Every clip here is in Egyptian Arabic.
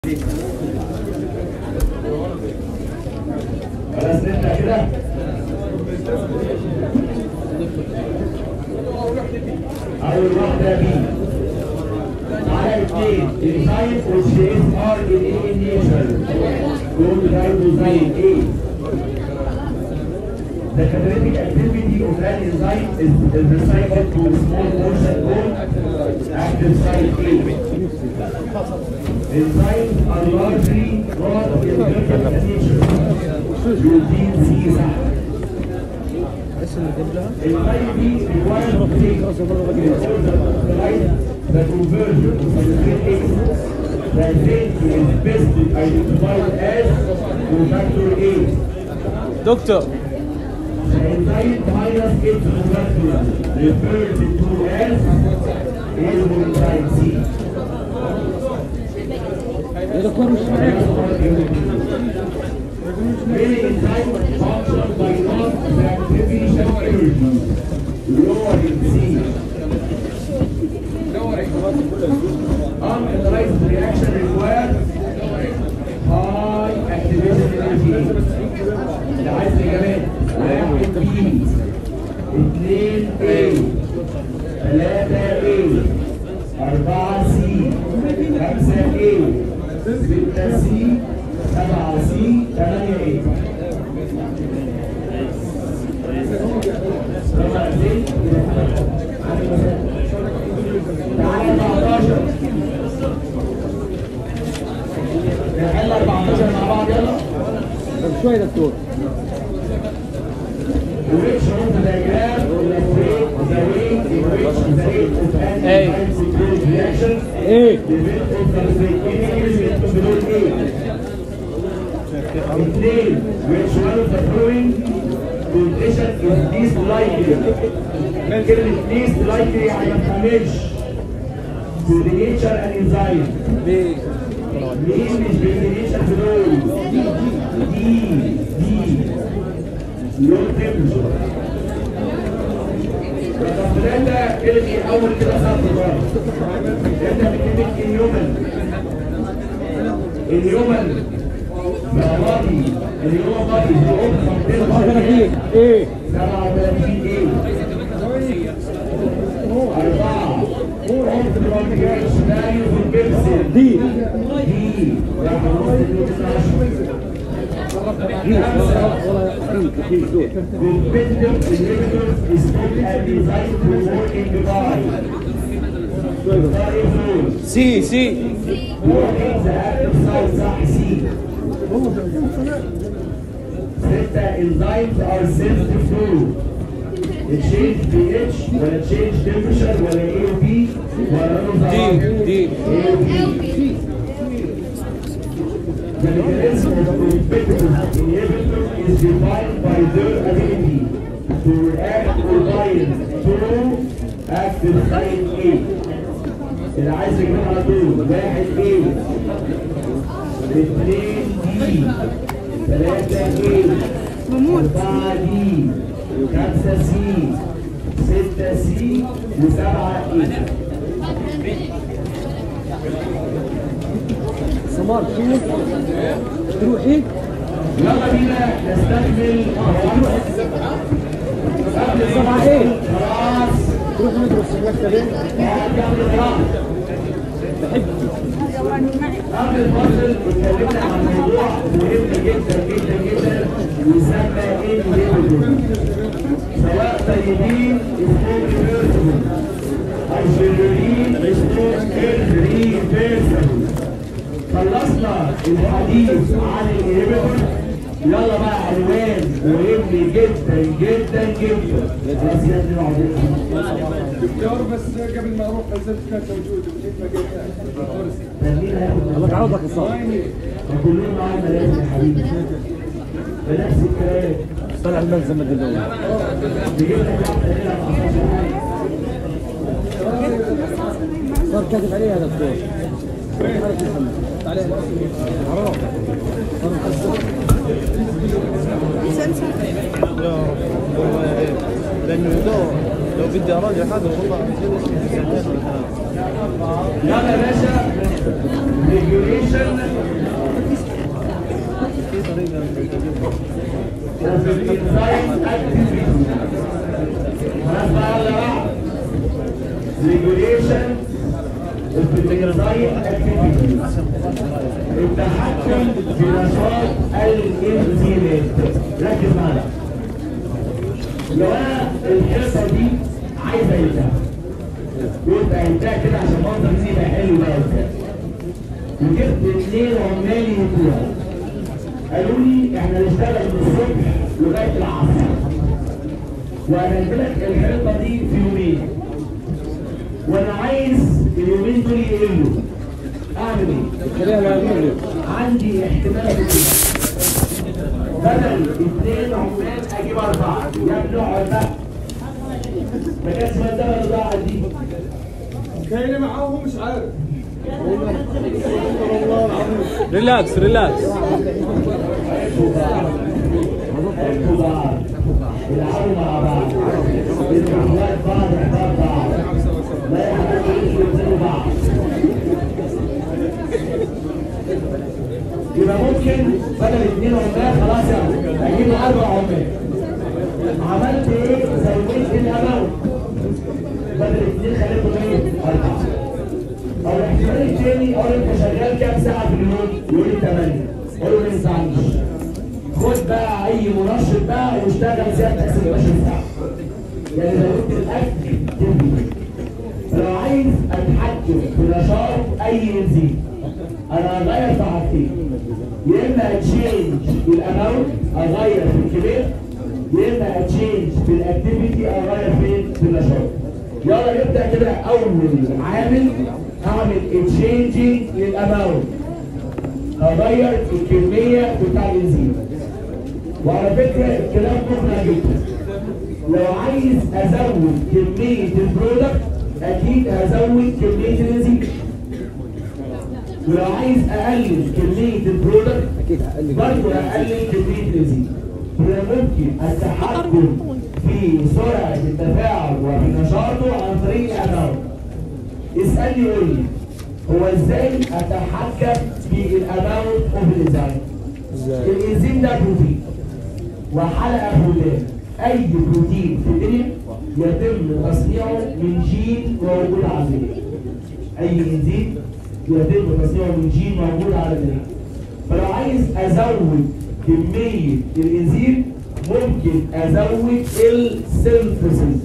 خلاص نبدأ كده أول واحدة بي على اثنين design which is R in A in nature go to write design A The catalytic activity of that enzyme is, is recycled to a small portion called active site A. Enzymes are largely non-inverted in nature. Routine C Enzyme B requires to take the light the conversion of substrate A. The enzyme is best identified as cofactor A. دكتور The enzyme minus its molecule referred to as enzyme C. يا دكتور مش Many enzymes function by non-reactivation energy, lowering C. Unauthorized reaction requires high activation energy. ده عايز إجابات واحد بي اثنين A ثلاثة A أربعة سي خمسة A ستة سي سبعة سي ثمانية A رقم زين تعالى 14 نحل 14 مع بعض يلا طب شوية دكتور which of the diagram illustrate the way in which the rate of an Hey. enzyme controls reaction ايه depends on the rate element of below A. Ethereum, which one of the following condition is least likely. كلمة least likely يعني ما بتعملش to the nature and enzyme. بي مين مش بالدينيشن في دول؟ دي دي لو تمشي رقم ثلاثة الغي أول كده سطر بره أنت بتكتب اليومن اليومن بقى فاضي اليوم فاضي هو 37 ايه 37 ايه أربعة قلت بروبيجيشن فاليو في البيبسي دي دي رقم واحد دي ولا دي كتير دول Competitive inhibitors is not a design to working by. Sorry, سي سي working the active site صح C. ستة enzymes are sensitive to change pH ولا change temperature ولا AOP ولا دي نظام دي AOP. The mechanism of competitive inhibitor is defined by their ability to react or bind to active site A. اللي عايز يجيب على طول واحد A اثنين دي ثلاثة A أربعة دي خمسة سي ستة سي وسبعة A سمار شوف تروحي يلا بينا نستكمل مواضيع قبل سبعة ايه خلاص تروح ندرس المكتبة قبل الفصل قبل الفصل اتكلمنا عن موضوع مهم جدا جدا جدا يسمى انهيبيتور سواء طيبين اسمهم ريفيرسبل او شريرين اسمهم irreversible خلصنا الحديث عن الانهيبيتور يلا بقى عنوان مهم جدا جدا جدا خلاص يا ابني العظيم دكتور بس قبل ما اروح نزلت كان موجود ونسيت ما قلت تنين هياخد الله يعوضك الصبر كلهم معانا لازم يا حبيبي بنفس الكلام طلع الملزم ما دلوقتي بيجيب لك واحده هنا ما حصلش حاجه صار كاتب عليها يا دكتور عارف محمد تعالى حرام صار مخسر يا رب والله عيب لانه لو لو بدي اراجع هذا والله ساعتين ولا ثلاث يلا يا باشا ريجوليشن في نشاط الانزيمات ركز معايا لو انا الحصه دي عايز اعيدها قلت اعيدها كده عشان منظر دي يبقى حلو بقى وبتاع وجبت اثنين عمالي بتوعي قالوا لي احنا نشتغل من الصبح لغايه العصر وهنزلك الحيطه دي في يومين وانا عايز اليومين دول يقلوا اعمل ايه؟ خليها لا يمر عندي احتمال كده بدل اثنين عمال اجيب اربعه يا ابني اقعد بقى ما كانش مدام الضاعه دي كاين معاهم مش عارف ريلاكس ريلاكس حبوا بعض حبوا بعض العبوا مع بعض الاخوات بعض احباب بعض لا يحبوا ينزلوا بعض يبقى ممكن بدل اثنين عمال خلاص يلا اجيب اربع عمال عملت ايه؟ زودت الاماونت بدل اثنين خليتهم ايه؟ اربعه او الاحتمال الثاني اقول انت شغال كام ساعه في اليوم؟ يقول لي 8 اقول له ما ينفعنيش خد بقى اي منشط بقى واشتغل سيادتك 16 ساعه يعني لو قلت الاكل تبني لو عايز اتحكم في نشاط اي انزيم انا هغير في حاجتين يا اما اتشينج الاماونت اغير في الكميه يا اما اتشينج في الاكتيفيتي اغير فين في النشاط يلا نبدا كده اول عامل هعمل اتشينجينج للاماونت هغير الكميه بتاع الانزيم وعلى فكره الكلام مقنع جدا لو عايز ازود كميه البرودكت اكيد هزود كميه الانزيم ولو عايز اقلل كميه البرودكت اكيد هقلل برضه اقلل كميه الانزيم ولا ممكن التحكم في سرعه التفاعل وفي نشاطه عن طريق الاماونت اسالني قول لي هو ازاي اتحكم في الاماونت اوف الانزيم ازاي الانزيم ده بروتين وحلقه فلان اي بروتين في الدنيا يتم تصنيعه من جين موجود على الدنيا اي انزيم يتم تصنيعه من جين موجود على الدنيا فلو عايز ازود كميه الانزيم ممكن ازود السينثيسيس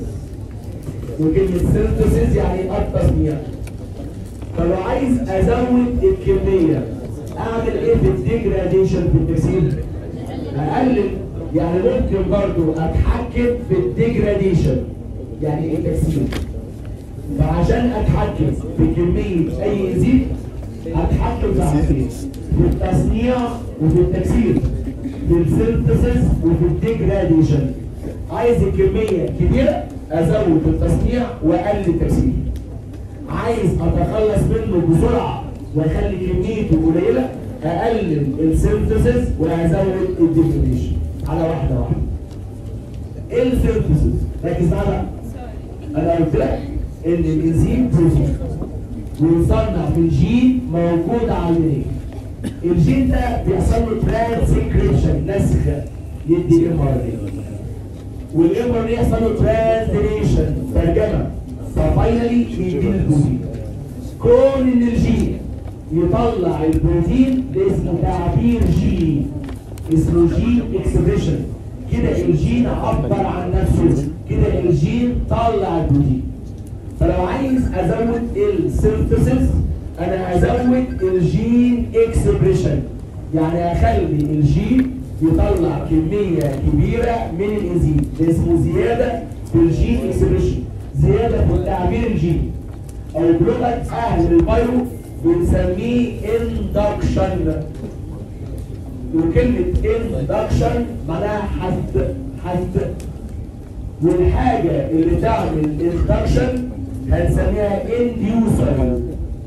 وكلمه سينثيسيس يعني التصنيع فلو عايز ازود الكميه اعمل ايه في الديجراديشن في التكسير اقلل يعني ممكن برضو اتحكم في الديجراديشن يعني ايه تكسير فعشان اتحكم في كميه اي انزيم اتحكم في حاجتين في التصنيع وفي التكسير في السينثيسيس وفي الديجراديشن عايز الكميه كبيره ازود التصنيع واقلل التكسير عايز اتخلص منه بسرعه واخلي كميته قليله اقلل السينثيسيس وازود الديفينيشن على واحده واحده. ايه السينثيسيس؟ ركز معايا انا قلت لك ان الانزيم بروتين ويصنع من جين موجود على المنيك الجين ده بيحصل له ترانسكريبشن نسخ يدي ام ار ان والام ار ان يحصل له ترانزليشن ترجمه ففاينلي يديني البروتين كون ان الجين يطلع البروتين ده اسمه تعبير جيني اسمه جين اكسبريشن كده الجين عبر عن نفسه كده الجين طلع البروتين فلو عايز ازود السينثيسيس انا هزود الجين اكسبريشن يعني اخلي الجين يطلع كميه كبيره من الانزيم ده اسمه زياده في الجين اكسبريشن زياده في التعبير الجيني او بلغه اهل البايو بنسميه اندكشن وكلمه اندكشن معناها حث حث والحاجه اللي تعمل اندكشن هنسميها انديوسر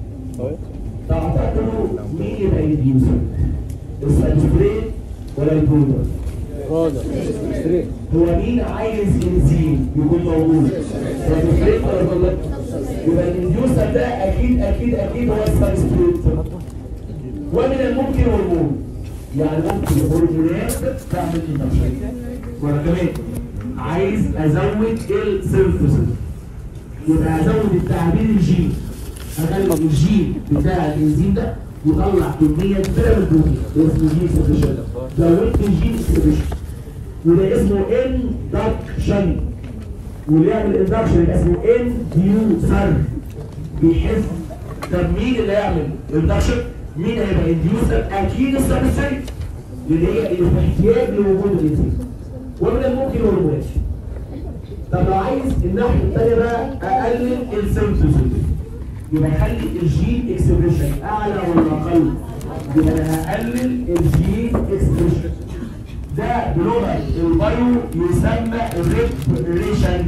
تعتقدوا مين يبقى انديوسر؟ السبستريت ولا البرودر؟ برودر ستريت هو مين عايز انزيم يكون موجود؟ السبستريت ولا البرودر؟ يبقى الانديوسر ده اكيد اكيد اكيد هو السبستريت ومن الممكن هرمون يعني ممكن هرمونات تعمل اندكشن وانا كمان عايز ازود السيرفيسز يبقى هزود التعبير الجين هخلي الجين بتاع الانزيم ده يطلع كميه كبيره من البروتين ده اسمه جين اكسبريشن زودت الجين اكسبريشن وده اسمه اندكشن واللي يعمل اندكشن يبقى اسمه انديوسر بيحس طب مين اللي هيعمل اندكشن؟ مين هيبقى انديوسر؟ اكيد السبستريت اللي هي الاحتياج لوجود الانسولين ومن الممكن هرمونات طب لو عايز الناحيه الثانيه بقى اقلل السيمتوم يبقى اخلي الجين اكسبريشن اعلى ولا اقل؟ يبقى انا هقلل الجين اكسبريشن ده بلغه البايو يسمى ريبريشن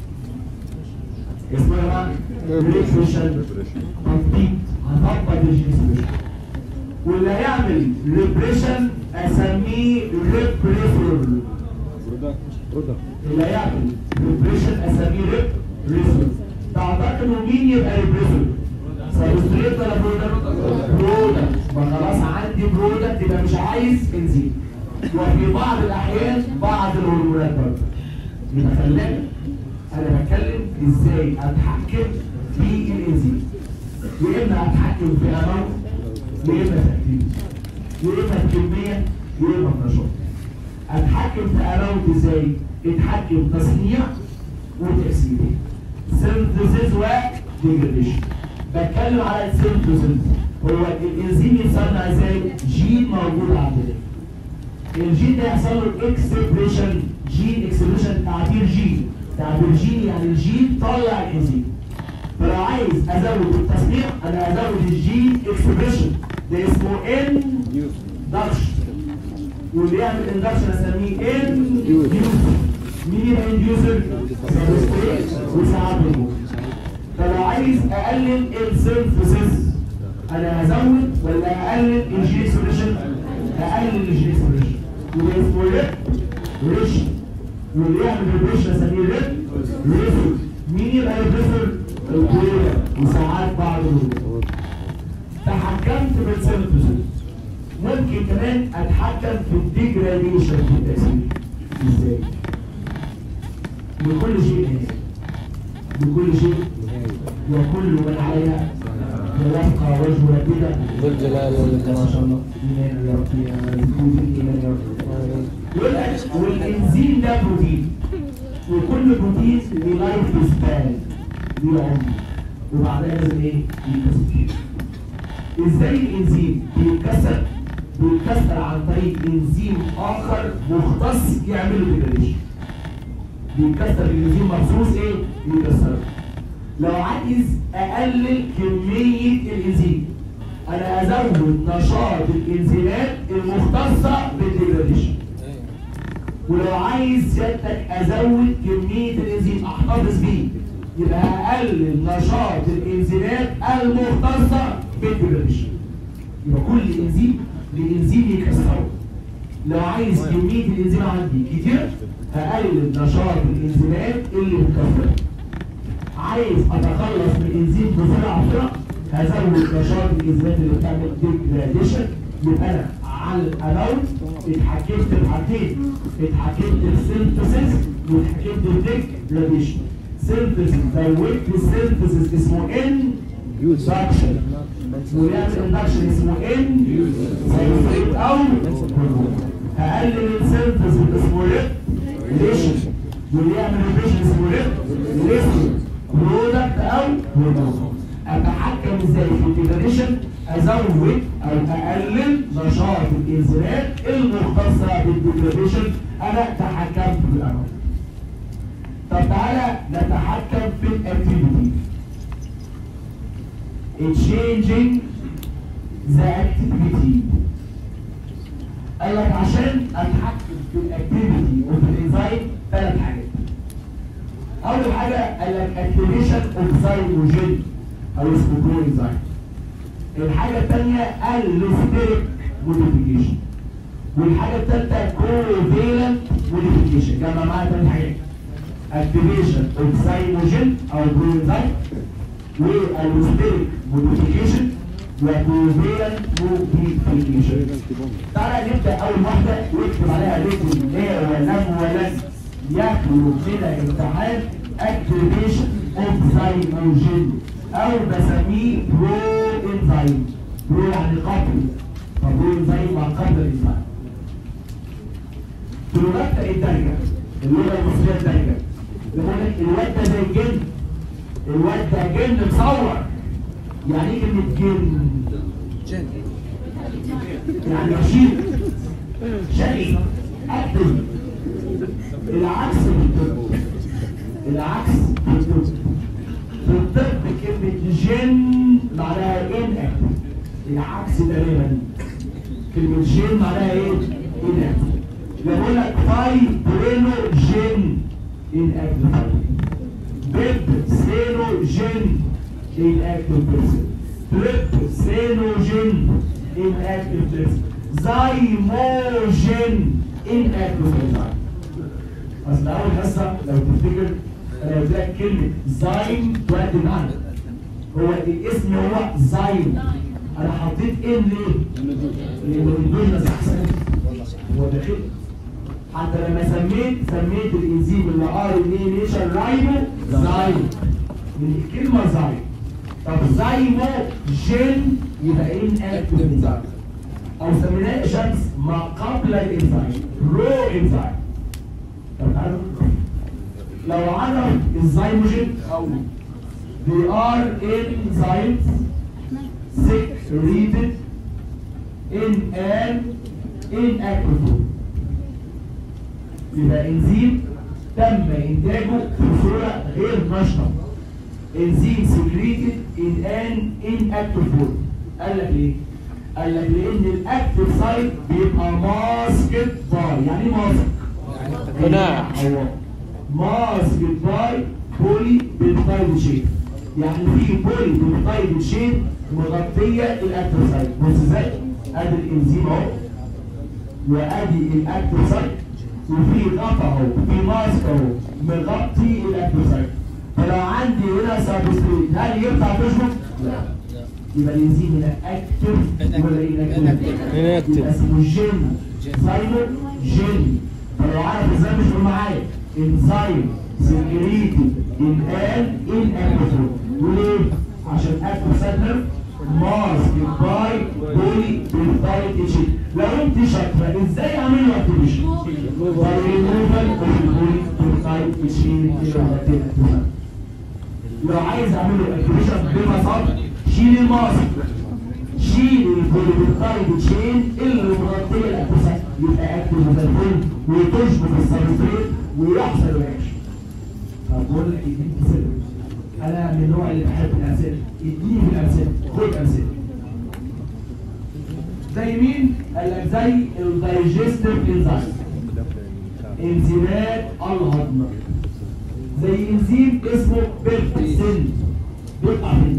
اسمه يا جماعه ريبريشن تطبيق هطبق الجين اكسبريشن واللي هيعمل ريبريشن اسميه ريبريسور اللي هيعمل ريبريشن اسميه ريبريسور تعتقدوا مين يبقى ريبريسور؟ سبستريت ولا برودكت؟ برودكت ما خلاص عندي برودكت يبقى مش عايز انزيم وفي بعض الاحيان بعض الهرمونات برضه يبقى خلاني انا بتكلم ازاي اتحكم في الانزيم يا اما اتحكم في امامه يا اما في اكتيفيتي يا اما في كميه يا اما في نشاط اتحكم في امامه ازاي؟ اتحكم تصنيع وتأثير سينثيسيس وديجريديشن بتكلم على السينثيسيس هو الانزيم يتصنع ازاي؟ جين موجود عندنا الجين ده يحصل له اكسبريشن جين اكسبريشن تعبير جين تعبير جين يعني الجين طلع الانزيم فلو عايز ازود التصنيع انا ازود الجين اكسبريشن ده اسمه ان دكشن واللي يعمل اندكشن اسميه انديوسر مين يبقى انديوسر؟ وساعات هرمون فلو عايز اقلل السينثيسيس انا هزود ولا اقلل الجين اكسبريشن؟ اقلل الجين اكسبريشن وده اسمه ريب ريشن واللي يعمل ريبريشن اسميه ريب ريفر مين يبقى ريبريفر؟ الكويلة وساعات بعض الهرمون تحكمت بالسينثيسيس ممكن كمان اتحكم في الديجراديشن في التأثير ازاي؟ بكل شيء نهائي بكل شيء وكل من عليها يبقى وجه ربنا ذو الجلال ما والإكرام شاء الله ايمان يا رب يا رب ايمان يا رب يقول لك والانزيم ده بروتين وكل بروتين ليه لايف سبان ليه عمر وبعدها لازم ايه؟ يتكسر ازاي الانزيم بيتكسر بيتكسر عن طريق انزيم اخر مختص يعمله ديجريشن بيتكسر الانزيم مخصوص ايه يكسره لو عايز اقلل كميه الانزيم انا ازود نشاط الانزيمات المختصه بالديجريشن ولو عايز سيادتك ازود كميه الانزيم احتفظ بيه يبقى اقلل نشاط الانزيمات المختصه بالديجريشن يبقى كل انزيم لانزيم يكسره لو عايز كميه الانزيم عندي كتير هقلل نشاط الانزيمات اللي بتكسره عايز اتخلص من الانزيم بسرعه بسرعه هزود نشاط الانزيمات اللي بتعمل ديجراديشن يبقى انا على الاماونت اتحكمت في حاجتين اتحكمت في السينثيسيس واتحكمت في الديجراديشن سينثيسيس زودت السينثيسيس اسمه ان اندكشن ويعمل اندكشن اسمه ان سيفريت او هقلل السينثيسيس اسمه ريبريشن واللي يعمل ريبريشن اسمه ريبريشن برودكت او هرمون اتحكم ازاي في الديجريشن ازود او اقلل نشاط الانزيمات المختصه بالديجريشن انا تحكمت في الامر طب تعالى نتحكم في الاكتيفيتي changing the activity قال لك عشان اتحكم في الاكتيفيتي وفي الانزيم ثلاث حاجات اول حاجه قال لك اكتيفيشن اوف زيموجين او اسمه برو انزيم الحاجه الثانيه الستيريك موديفيكيشن والحاجه الثالثه كوفيلنت موديفيكيشن جمع معايا ثلاث حاجات اكتيفيشن اوف زيموجين او برو انزيم والستيريك موديفيكيشن وكوفيلنت موديفيكيشن تعالى نبدا اول واحده واكتب عليها ريتم ايه ولم ولن يخلو من الامتحان اكتيفيشن اوف زيموجين او بسميه برو انزيم برو يعني قبل فبرو زي ما قبل الانسان في لغات الدارجه اللغه المصريه الدارجه لما يقول لك الواد ده زي الجن الواد ده جن مصور يعني ايه كلمه جن؟ يعني رشيد شقي اكتف العكس في الطب العكس في الطب في الطب كلمة جن معناها ان اكتف العكس تماما كلمة جن معناها ايه؟ ان اكتف لما اقول لك فاي برينو جن ان اكتف بيب سينو جن ان اكتف بيرسون تريب سينو جن ان اكتف بيرسون زايموجن ان اكتف بيرسون اصل اول حصه لو تفتكر انا قلت لك كلمه زايم تؤدي معنى هو الاسم هو زايم انا حطيت ان ليه؟ لانه الدوجنس احسن هو داخل حتى لما سميت سميت الانزيم اللي ار ان اي نيشن رايبو زايم من الكلمه زايم طب زايمو جن يبقى ان اكتف انزايم او سميناه شمس ما قبل الانزايم رو انزايم طب تعالوا لو عرف الزيموجين او they are enzymes secreted in an inactive form يبقى انزيم تم انتاجه بصوره غير نشطه انزيم secreted in an inactive form قال لك ليه؟ قال لك لان الاكتف سايت بيبقى ماسكت باي يعني ايه ماسك؟ قناع. ماسك باي بولي بيبتايد شين يعني في بولي بيبتايد شين مغطيه الاكتف سايت بص ازاي؟ ادي الانزيم اهو وادي الاكتف سايت وفي غطا اهو في ماسك اهو مغطي الاكتف سايت فلو عندي هنا سبستريت هل ينفع تشبك؟ لا يبقى الانزيم هنا اكتف ولا انكتف؟ Inactive. يبقى اسمه جين زايمو جين فلو عارف ازاي مش قول معايا انزايم سكريتي ان ان ان اكتف وليه؟ عشان اكتف سنتر ماسك باي بولي بيبتايد تشين لو انت شاطره ازاي اعمل له اكتيفيشن؟ باي ريموفال اوف البولي بيبتايد تشين لو عايز اعمل له اكتيفيشن ببساطه شيل الماسك شيل البوليبيبتايد تشين اللي مغطيه الاكتوسات يبقى اكتف زي الفل وتشبك السبستريت ويحصل رياكشن بقول لك اديني سر انا من النوع اللي بحب الامثله اديني في الامثله خد امثله زي مين؟ قال لك زي الدايجستيف انزيم انزيمات الهضم زي انزيم اسمه بيبسين بيطلع من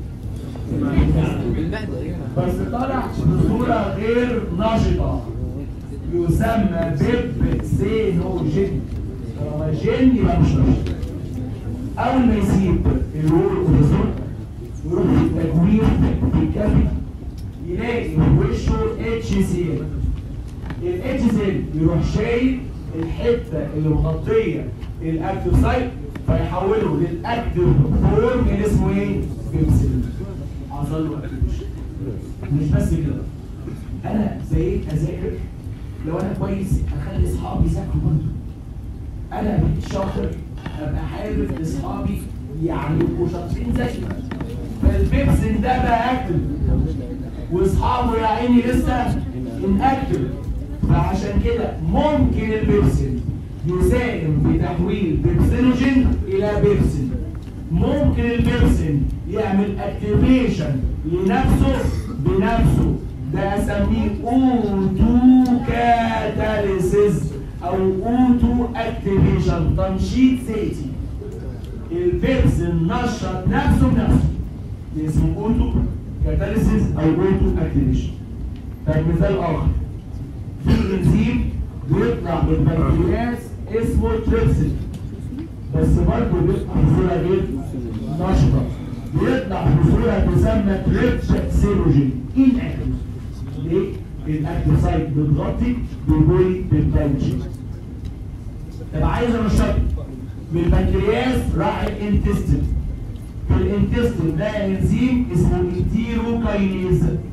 بس طلع بصورة غير نشطة يسمى بيبسينوجين طالما جين يبقى مش نشط أول ما يسيب الرول كورتيزون يروح التكوين في الكبد يلاقي في وشه اتش سي ال الاتش سي ال يروح شايل الحته اللي مغطيه الاكتيف سايت فيحوله للاكتيف فورم اللي اسمه ايه؟ بيبسين حصل له activation. مش بس كده انا زي اذاكر لو انا كويس اخلي اصحابي يذاكروا برضه انا شاطر ابقى حابب اصحابي يعني يبقوا شاطرين زيي فالبيبسين ده بقى اكتف واصحابه يا عيني لسه انكتف فعشان كده ممكن البيبسين يساهم في تحويل بيبسينوجين الى بيبسين ممكن البيبسين يعمل اكتيفيشن لنفسه بنفسه ده اسميه اوتو كاتاليسيس او اوتو اكتيفيشن تنشيط ذاتي البيبسين نشط نفسه بنفسه ده اسمه اوتو كاتاليسيس او اوتو اكتيفيشن طب مثال اخر في انزيم بيطلع من البنكرياس اسمه تريبسين بس برضه بيطلع بصوره غير نشطه بيطلع بصوره تسمى تريبسينوجين ان اكتف ليه؟ الاكتف سايت بتغطي ببولي بيبتايد طب عايز انشطه من البنكرياس راح الانتستين في الانتستين ده انزيم اسمه انتيروكاينيز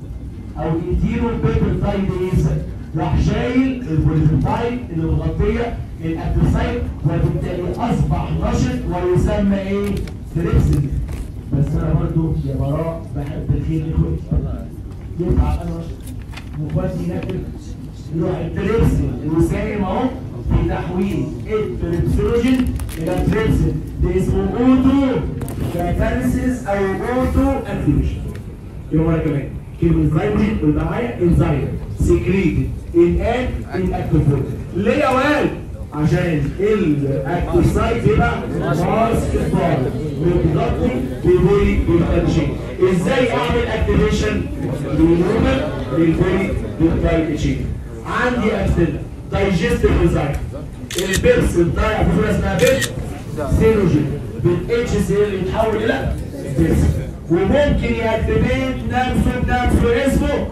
او انتيرو بيبرتايديز راح شايل البوليبيبتايد اللي مغطيه الاكتوسايت وبالتالي اصبح نشط ويسمى ايه؟ تريبسين بس انا برضو يا براء بحب الخير لاخواتي ينفع انا نشط واخواتي ينكد يروح التريبسين المساهم اهو في تحويل التريبسيلوجين الى تريبسين ده اسمه اوتو كاتاليسيس او اوتو اكتيفيشن يوم انا كمان كلمه زايمين يبقى معايا انزايم سكريتد ان ان ان اكتيفورد ليه يا واد؟ عشان الاكتوسايت يبقى ماسك بار بيغطي بيبولي بيبقى ازاي اعمل اكتيفيشن للهيومن للبولي بيبقى عندي امثله دايجستيف انزايم البيرس بتاع في صوره اسمها بيرس سيروجين بالاتش سي ال يتحول الى بيرس وممكن يكتبين نفسه بنفسه اسمه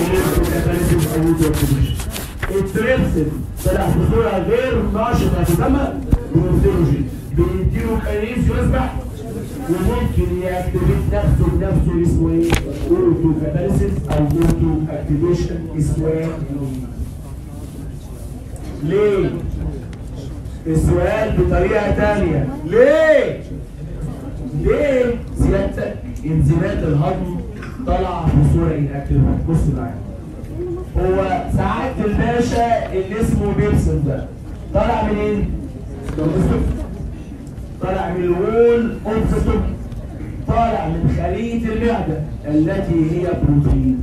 التريبسين طلع في صوره غير ناشطه تسمى بروتيروجين بيديله كاينيز يسبح وممكن يكتبين نفسه بنفسه اسمه ايه؟ اوتو كاتاليسيس او اوتو اكتيفيشن اسمه ايه؟ ليه؟ السؤال بطريقة تانية ليه؟ ليه سيادتك انزيمات الهضم طالعة في صورة انأكتيف بص معايا هو سعادة الباشا اللي اسمه بيبسون ده طالع منين؟ طالع من الوول اوف طالع من خلية المعدة التي هي بروتين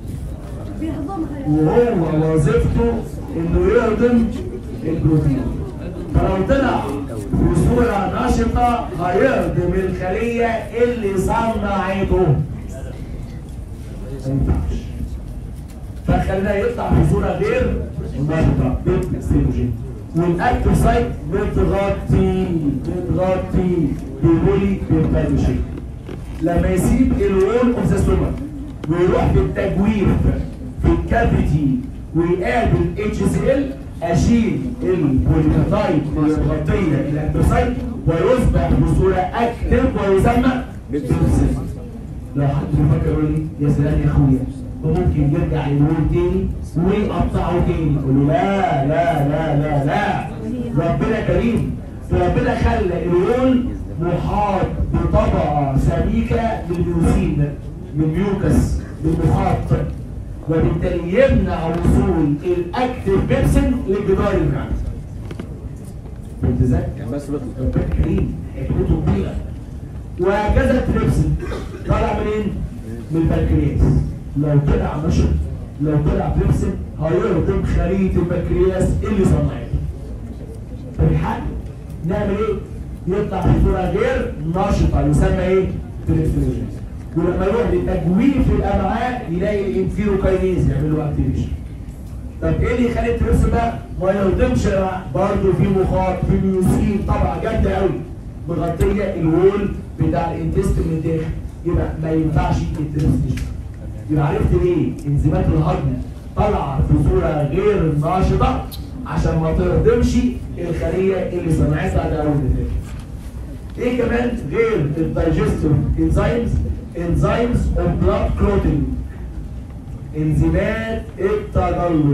وهو وظيفته انه يهضم البروتين فلو طلع في صورة نشطة هيهضم الخلية اللي صنعته ما ينفعش فخلينا يطلع في صورة غير نشطة بالسيروجين والاكتف سايت بتغطي بتغطي بيقولي بالبادوشين لما يسيب الوول اوف ذا ستومك ويروح في التجويف في الكافيتي ويقابل اتش سي ال اشيل البوليبيتايد اللي مغطيه الاكتوسايت ويصبح بصوره اكتف ويسمى بيبسين لو حد بيفكر يقول لي يا سلام يا اخويا وممكن يرجع للوول تاني ويقطعه تاني يقول له لا لا لا لا لا ربنا كريم ربنا خلى الوول محاط بطبقه سميكه من البيوسين من ميوكس بالمحاط وبالتالي يمنع وصول الاكتف بيبسين لجدار المعده. فهمت ازاي؟ بس بطل ربنا كريم حكمته كبيره وهكذا التريبسين طالع منين؟ من البنكرياس لو طلع نشط لو طلع تريبسين هيهضم خليه البنكرياس اللي صنعته فالحل نعمل ايه؟ يطلع في صوره غير نشطه يسمى ايه؟ تريبسين ولما يروح لتجويف الامعاء يلاقي الانفيروكاينيز يعمل له اكتيفيشن طب ايه اللي يخلي التريبس ده ما يهضمش برضه في مخاط في ميوسين طبعا جامده قوي مغطيه الوول بتاع الانتستين من الداخل يبقى ما ينفعش التريبس يشتغل يبقى عرفت ليه انزيمات الهضم طالعه في صوره غير ناشطه عشان ما تهضمش الخليه اللي صنعتها ده اول مثال ايه كمان غير الدايجستيف انزيمز انزيمز اوف بلاد كلوتنج انزيمات التجلط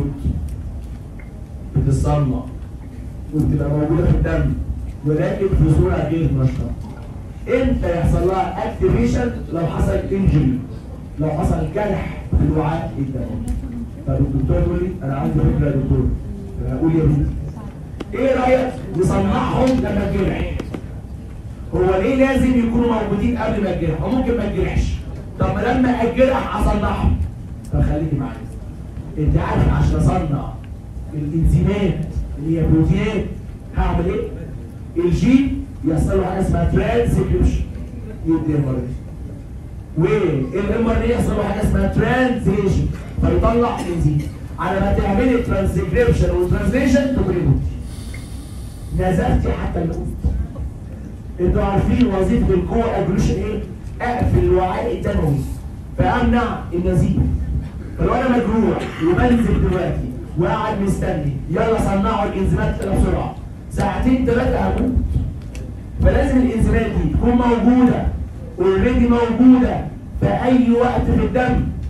بتصنع وبتبقى موجوده في الدم ولكن في صوره غير نشطه امتى يحصل لها اكتيفيشن لو حصل انجري لو حصل جرح في الوعاء الدموي فالدكتور يقول لي انا عندي فكره يا دكتور اقول يا بنتي ايه رايك نصنعهم لما تجرح هو ليه لازم يكونوا موجودين قبل ما يتجرح هو ممكن ما يتجرحش طب ما لما اتجرح اصنعهم فخليكي معايا انت عارف عشان اصنع الانزيمات اللي هي بروتينات هعمل ايه الجين يحصل له حاجه اسمها ترانسكريبشن يدي ام والام ار يحصل له حاجه اسمها ترانزليشن فيطلع انزيم على ما تعملي ترانسكريبشن وترانزليشن تبرده نزفتي حتى الموت انتوا عارفين وظيفه الكو اجلوشن ايه؟ اقفل الوعاء الدموي فامنع النزيف فلو انا مجروح وبنزل دلوقتي وقاعد مستني يلا صنعوا الانزيمات كده بسرعه ساعتين ثلاثه هموت فلازم الانزيمات دي تكون موجوده اوريدي موجوده في اي وقت في الدم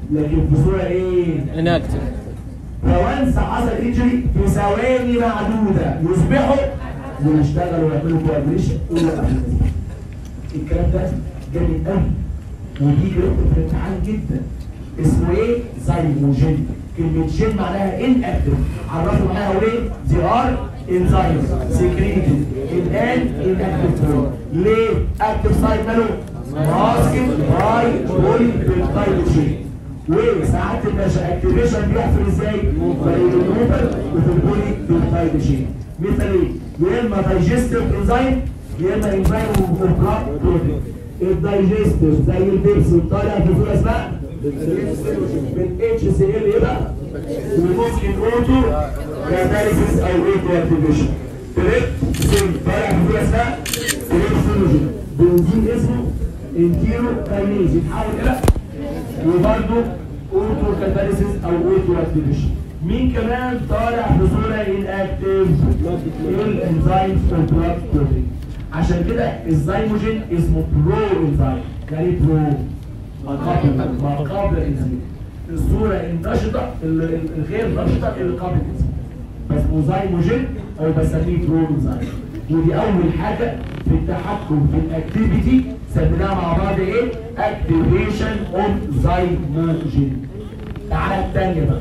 لكن في صوره ايه؟ اناكتف فوانس حصل انجري في ثواني معدوده يصبحوا ويشتغلوا ويعملوا كوابريشن الكلام ده جامد قوي ودي جربت في الامتحان جدا اسمه ايه؟ زيموجين كلمة جين معناها ان اكتف عرفوا معايا هو ايه؟ دي ار انزايمز سكريتد الان ان اكتف فورم ليه؟ اكتف سايت ماله؟ ماسكت باي بولي بيبتايد تشين وساعات الباشا اكتيفيشن بيحصل ازاي؟ في الريموفر وفي البولي بيبتايد تشين مثل ايه؟ يا اما دايجستيف انزايم يا اما انزايم اوف بلاد بروتين الدايجستيف زي البيبسي طالع في صوره اسمها من اتش سي ال يبقى وممكن اوتو كاتاليسيس او اوتو اكتيفيشن تريب سين طالع في صوره اسمها تريبسينوجين بنزين اسمه انتيرو كاينيز يتحول الى وبرده اوتو كاتاليسيس او اوتو اكتيفيشن مين كمان طالع في صوره اناكتيف الانزيمز اوف بلاد بروتين عشان كده الزيموجين اسمه برو انزيم يعني برو ما قبل ما قبل الانزيم الصوره النشطه ال- ال- الغير نشطه اللي قبل الانزيم اسمه زيموجين او بسميه برو انزيم ودي اول حاجه في التحكم في الاكتيفيتي سميناها مع بعض ايه؟ اكتيفيشن اوف زيموجين تعالى الثانيه بقى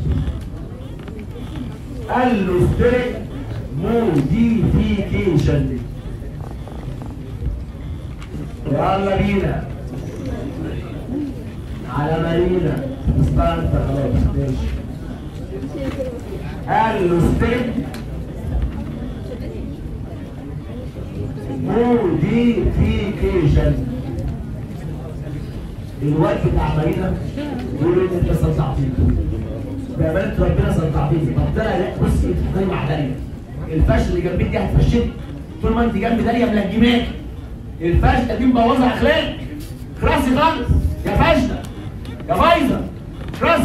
الستريك موديفيكيشن يلا بينا على مارينا استنى خلاص ماشي الستريك موديفيكيشن الوقت بتاع مارينا يقول ان انت استطعتني بأمانة ربنا صدقتني طب ده لا بص انت بتتكلم عليا الفاشل اللي جنبك دي هتفشلك طول ما انت جنب داليا ملجماك الفاشله دي مبوظه اخلاق راسي خالص يا فاشله يا بايظه راسي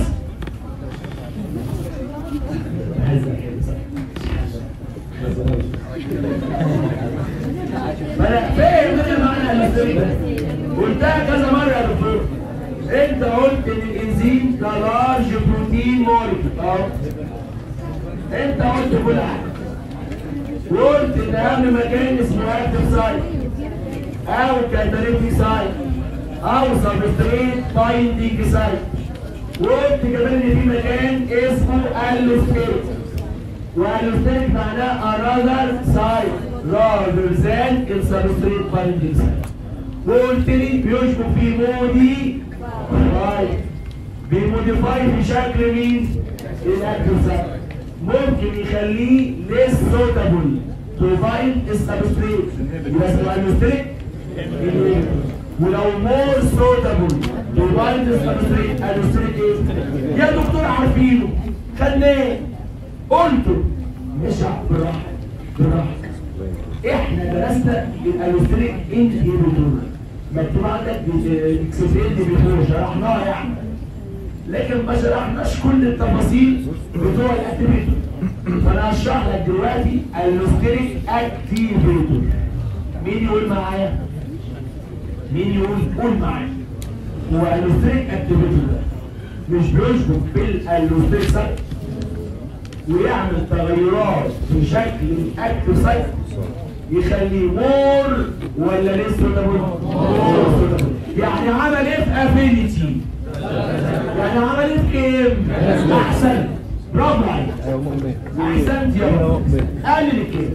فانا فاهم انا معنى الاستريك قلتها كذا مره يا دكتور انت قلت ان الانزيم ده لارج بروتين مولكيول اه انت قلت كل حاجه وقلت ان اهم مكان اسمه اكتف سايت او كاتاليتيك سايت او سبستريت بايندينج سايت وقلت كمان ان في مكان اسمه الوستيت والوستيت معناه another site rather than السبستريت بايندينج سايت وقلت لي بيشبك في مودي فاي بيموديفاي في شكل مين؟ الاكتف سايت ممكن يخليه less suitable to find السبستريت يبقى اسمه الوستيت ولو مور suitable to find السبستريت الوستيت ايه؟ يا دكتور عارفينه خدناه قلته مش بالراحه بالراحه احنا درسنا الالوستريك انهيبيتور مكتوب عندك اكسبريد بيفور شرحناها يعني لكن ما شرحناش كل التفاصيل بتوع الاكتيفيتور فانا هشرح لك دلوقتي الالوستريك اكتيفيتور مين يقول معايا؟ مين يقول قول معايا هو الالوستريك اكتيفيتور ده مش بيشبك بالالوستريك سايت ويعمل تغيرات في شكل الاكتف سايت يخليه مور ولا لسه مور يعني عمل ايه في افينيتي يعني عمل ايه في كام احسن برافو عليك احسنت يا رب قلل الكام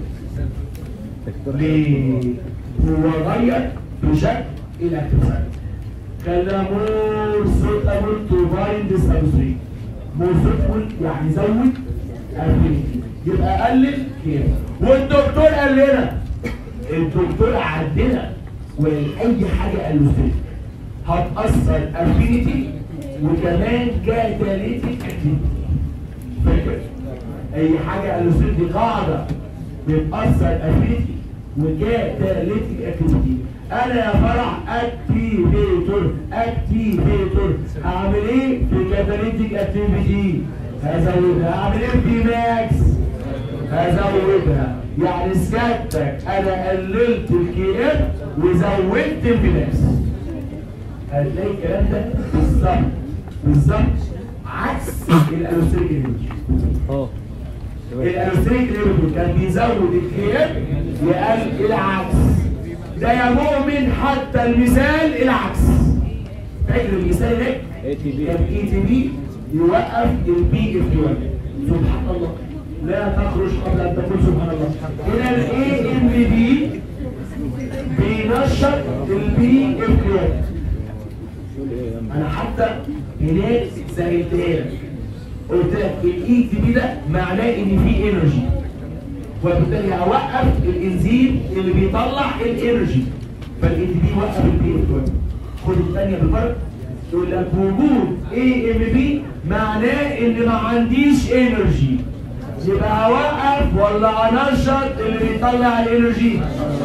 ليه هو غير في شكل الاكتف سايت خلاه مور سوتابل تو فايند سبستريت مور سوتابل يعني زود افينيتي يبقى قلل كام والدكتور قال لنا الدكتور عدنا واي حاجه قال له هتاثر افينيتي وكمان كاتاليتيك اكتيفيتي فاكر اي حاجه قال له دي قاعده بتاثر افينيتي وكاتاليتيك اكتيفيتي انا يا فرح اكتيفيتور اكتيفيتور اعمل ايه في كاتاليتيك اكتيفيتي هزودها اعمل ايه في ماكس هزودها يعني سيادتك انا قللت الكي ام وزودت الفينكس هتلاقي الكلام ده بالظبط بالظبط عكس الالوستريك انهبيتور اه الالوستريك انهبيتور كان بيزود الكيان يقل العكس ده يا مؤمن حتى المثال العكس فاكر المثال هناك اي تي بي كان اي تي بي يوقف البي اف 1 سبحان الله لا تخرج قبل ان تقول سبحان الله هنا الاي ام بي بينشط البي اف 1 انا حتى هناك سهلتها لك قلت لك الاي تي بي ده معناه ان في انرجي وبالتالي هوقف الانزيم اللي بيطلع الانرجي فالاي تي بي وقف البي اف 1 خد الثانيه بالفرق يقول لك وجود اي ام بي معناه ان ما عنديش انرجي يبقى هوقف ولا انشط اللي بيطلع الانرجي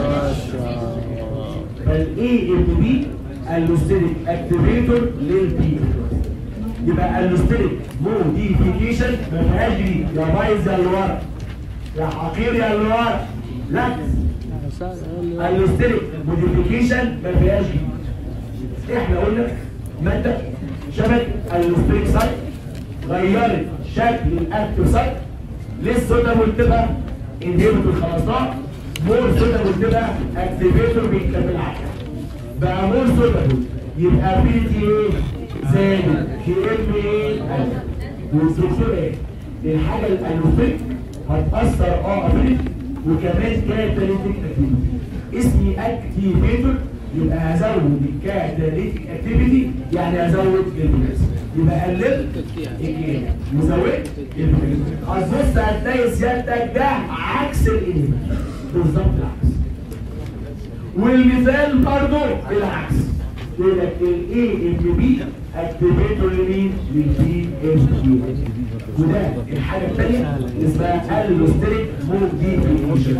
فالاي ام بي اللوستيريك اكتيفيتور للبي يبقى اللوستيريك موديفيكيشن ما فيهاش دي يا بايظ يا اللي ورا يا حقير يا اللي ورا ركز اللوستيريك موديفيكيشن ما فيهاش دي احنا قلنا ماده شبك اللوستيريك سايت غيرت شكل الاكتيف سايت للسودامول تبقى انهبيتور خلصناه مور سودامول تبقى اكتيفيتور بيكمل عقل بقى مور سودامول يبقى بي تي ايه زائد كي ام ايه قل. والدكتور ايه الحاجه الالوفيك هتاثر اه ابيليتي وكمان كاتاليتيك اكتيفيتي اسمي اكتيفيتور يبقى هزود الكاتاليتيك اكتيفيتي يعني هزود البلس يبقى قللت الجين وزودت البلس هتبص هتلاقي سيادتك ده عكس الانيمال بالظبط العكس والمثال برضه بالعكس يقول لك الاي ام بي اكتيفيتور لمين؟ للبي ام كيو وده الحاجه الثانيه اسمها اللوستريك موديفيكيشن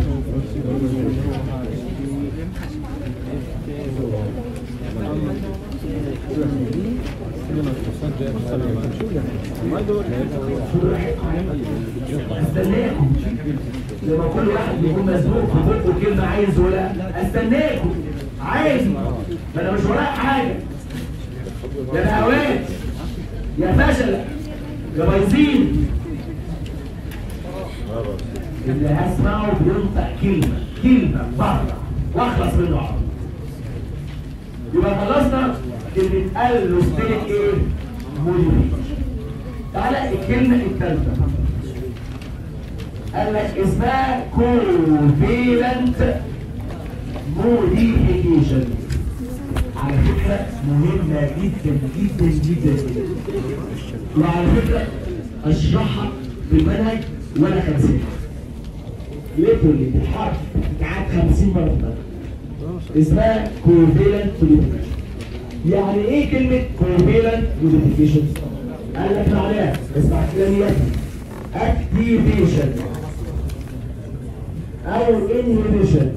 استناكم لما كل واحد يكون مزنوق في بقه كلمه عايز ولا استناكم عادي ما انا مش ورايا حاجه يا بهوات يا فشل يا بايظين اللي هسمعه بينطق كلمه كلمه بره واخلص منه على طول. يبقى خلصنا كلمه اللوستيك ايه؟ موديفيكيشن تعالى الكلمه الثالثه قال لك اسمها كوفيلنت موديفيكيشن على فكرة مهمة جدا جدا جدا وعلى فكرة اشرحها بالمنهج ولا خمسين ليترلي بالحرف قعدت 50 مرة في المنهج اسمها كوفيلنت موديفيكيشن يعني ايه كلمة كوفيلنت موديفيكيشن؟ قال لك معناها اسمع كلامي اكتيفيشن او inhibition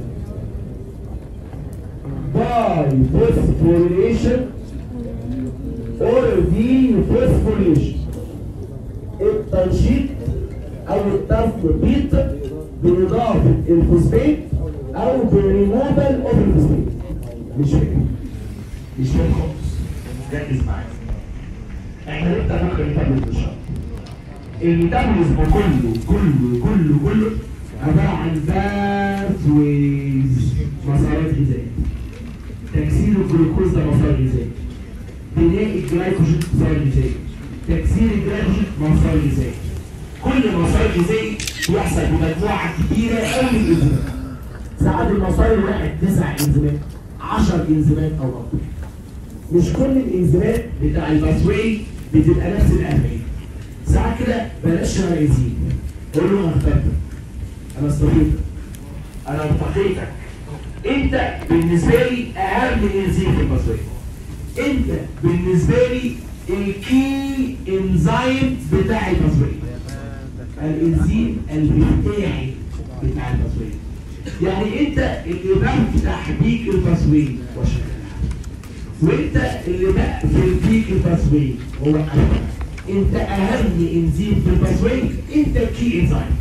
by phosphorylation or dephosphorylation التنشيط او التثبيط باضافه الفوسفات او بالريموفال اوف الفوسفات مش فاهم مش فاهم خالص ركز معايا احنا نبدا نقرا الميتابوليزم ان شاء الله الميتابوليزم كله كله كله كله عباره عن باثويز مسارات غذائيه تكسير الجلوكوز ده مسار غذائي بناء الجلايكوجين مسار غذائي تكسير الجلايكوجين مسار غذائي كل مسار غذائي بيحصل بمجموعه كبيره قوي من الانزيمات ساعات المسار الواحد تسع انزيمات 10 انزيمات او اكتر مش كل الانزيمات بتاع الباسوي بتبقى نفس الاهميه ساعات كده بلاش رئيسين قول له انا اخترتك انا استفيدك انا انتقيتك انت بالنسبه لي اهم انزيم في الباسوي انت بالنسبه لي الكي انزيم بتاع الباسوي الانزيم المفتاحي بتاع الباسوي يعني انت اللي بفتح بيك الباسوي وشغلها وانت اللي بقفل بيك الباسوي هو قلبك انت اهم انزيم في الباسوي انت الكي انزيم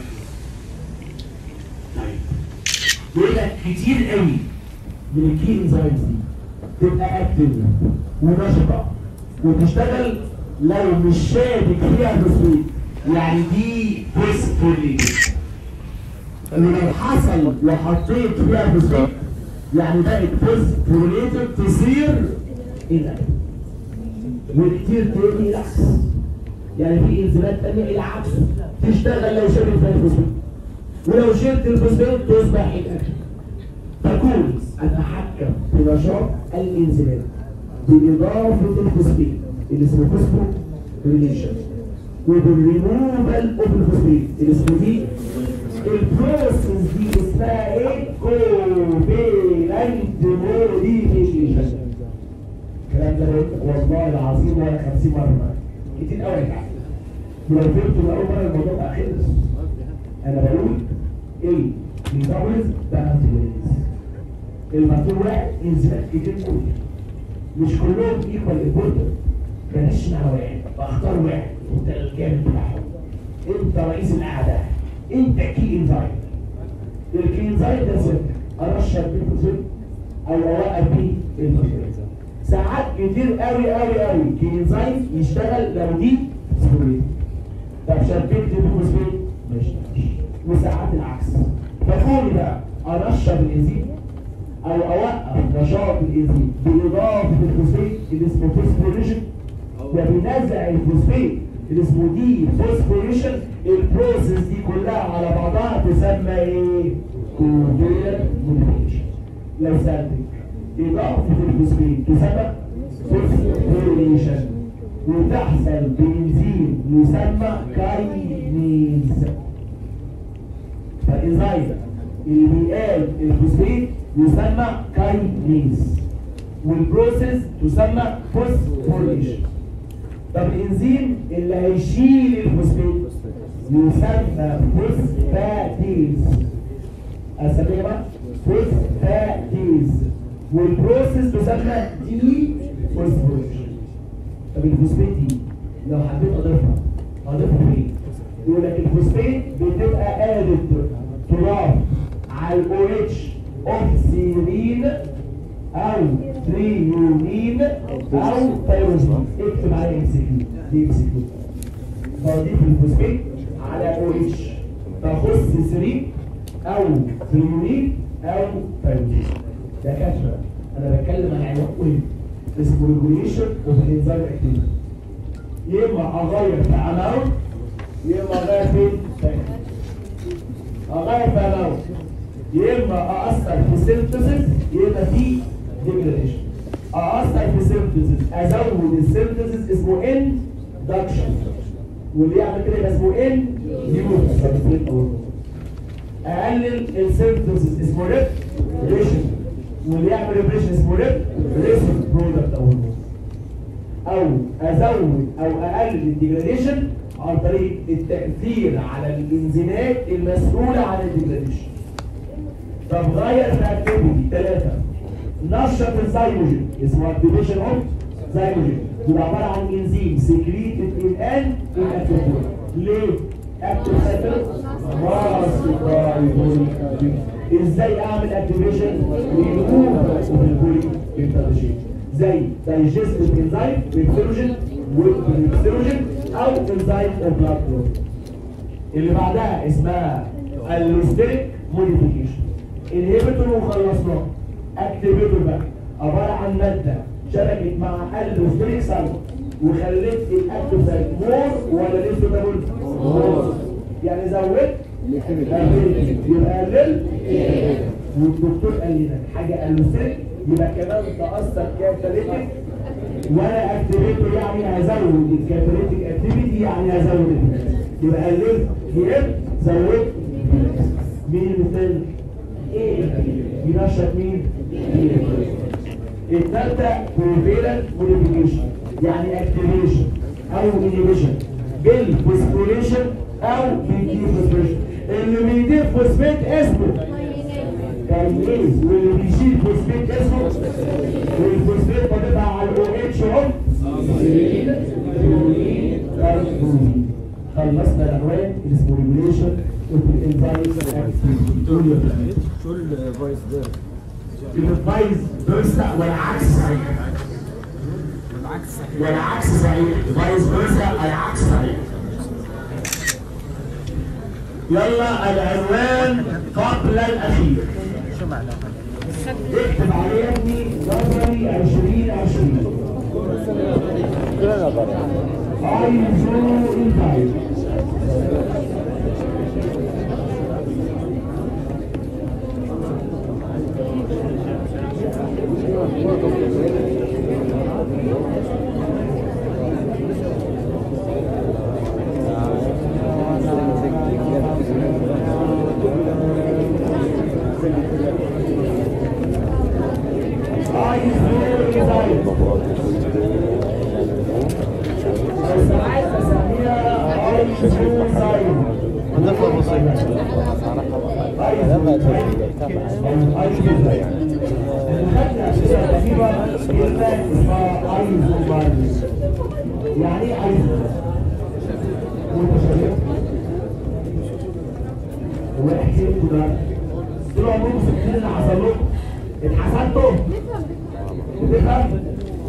طيب يقول لك كتير قوي من الكي انزيمز دي تبقى اكتف ونشطه وتشتغل لو مش شابك فيها الفوسفيت يعني دي فوسفوريليتد لو حصل وحطيت فيها فوسفيت يعني بقت فوسفوريليتد تصير انابل وكتير تاني العكس يعني في انزيمات تانية العكس تشتغل لو شربت فيها الفوسفيت ولو شلت الفوسفيت تصبح الاكل تكون اتحكم في نشاط الانزيمات باضافه الفوسفيت اللي اسمه فوسفو ريليشن وبالريموفال اوف الفوسفيت اللي اسمه دي البروسيس دي اسمها ايه؟ كوفيلنت موديفيكيشن الكلام ده والله العظيم ولا 50 مره كتير قوي يا جماعه ولو فهمتوا من اول مره الموضوع بقى خلص انا بقول ايه ميتابوليزم ده انتيبوديز المفروض واحد انزيمات كتير قوي مش كلهم ايكوال امبورتنت بلاش مع واحد بختار واحد انت الجامد بتاعهم انت رئيس القعده انت كي انزايم الكي انزايم ده سر ارشد بيه الفوسفات او اوقف بيه الفوسفات ساعات كتير قوي قوي قوي كي انزايم يشتغل لو دي سكوريت طب شبكت بالفوسفات ما يشتغلش وساعات العكس فكوني بقى ارشد الانزيم او اوقف نشاط الانزيم باضافه الفوسفات اللي اسمه فوسفوريشن وبنزع الفوسفات اللي اسمه دي فوسفوريشن البروسيس دي كلها على بعضها تسمى ايه؟ كوفير موديفيكيشن لو سالتك اضافه الفوسفات تسمى فوسفوريشن وتحصل بانزيم يسمى كاينيز فالانزيم اللي بيقال الفوسفات يسمى كاينيز والبروسيس تسمى فوسفوريشن طب الانزيم اللي هيشيل الفوسفات يسمى فوسفاتيز اسميها بقى فوسفاتيز والبروسيس تسمى دي فوسفوريشن طب الفوسفات دي لو حبيت اضيفها اضيفها فين؟ يقول لك الفوسفات بتبقى ادد تراب على الاو اتش اوف سيرين او تريونين او تيروزين اكتب على ام سي كيو دي ام سي كيو بضيف الفوسفات على او اتش تخص سيرين او تريونين او تيروزين دكاتره انا بتكلم عن عنوان مهم اسمه ريجوليشن اوف انزيم اكتيفيتي يا اما اغير في اماونت يا اما اغير في تايم اغير في اماونت يا اما اثر في سينثيسيس يا اما في ديجريديشن اثر في سينثيسيس ازود السينثيسيس اسمه اندكشن واللي يعمل كده يبقى اسمه ان اقلل السينثيسيس اسمه ريبريشن واللي يعمل ريبريشن اسمه ريبريشن برودكت او هرمون او ازود او اقلل الديجريديشن عن طريق التاثير على الانزيمات المسؤوله عن الديجريديشن طب غير في اكتيفيتي ثلاثه نشط الزيموجين اسمه اكتيفيشن اوف زيموجين هو عباره عن انزيم سكريتد ان ان انكتيفيتور ليه؟ اكتيف سايكل ازاي اعمل اكتيفيشن ريموف البولي انترشين زي دايجستيف انزيم ريكسيروجين والريكسيروجين او انزيم اوف بلاد فلو اللي بعدها اسمها اللوستيك موديفيكيشن انهبيتور وخلصناه اكتيفيتور بقى عباره عن ماده شبكت مع اللوستيك سيل وخليت الاكتيف سيل مور ولا ليس مور يعني زودت قللت يبقى قلل والدكتور قال لنا حاجه قللت يبقى كمان تاثر كاتاليتيك وانا اكتيفيتور يعني هزود الكاتاليتيك اكتيفيتي يعني هزود الفلوس. يبقى قللت يبقى زودت مين المثال؟ ايه ينشط مين؟ الثالثه كوفيلنت موديفيكيشن يعني اكتيفيشن او انيبيشن بالفوسفوريشن او بالديفوسفوريشن اللي بيضيف فوسفات اسمه كاينيز واللي بيشيل فوسفات اسمه والفوسفات بضيفها على الاو اتش اوف خلصنا العنوان اسمه ريجوليشن اوف الانزيمز شو الفويس ده؟ الفايز فيرسا والعكس صحيح والعكس صحيح فايس فيرسا العكس صحيح يلا العنوان قبل الاخير شو معناه؟ اكتب عليه يا ابني نظري 2020 كلنا نظري ايزو انتايم ايزو انتايم بس عايز اسميها ايزو انتايم هدفها بسيط يعني ايه عايزه؟ وانت شايف؟ هو احسبته ده طول عمركم فاكرين اللي حصل لكم اتحسدتوا؟ بتفهم؟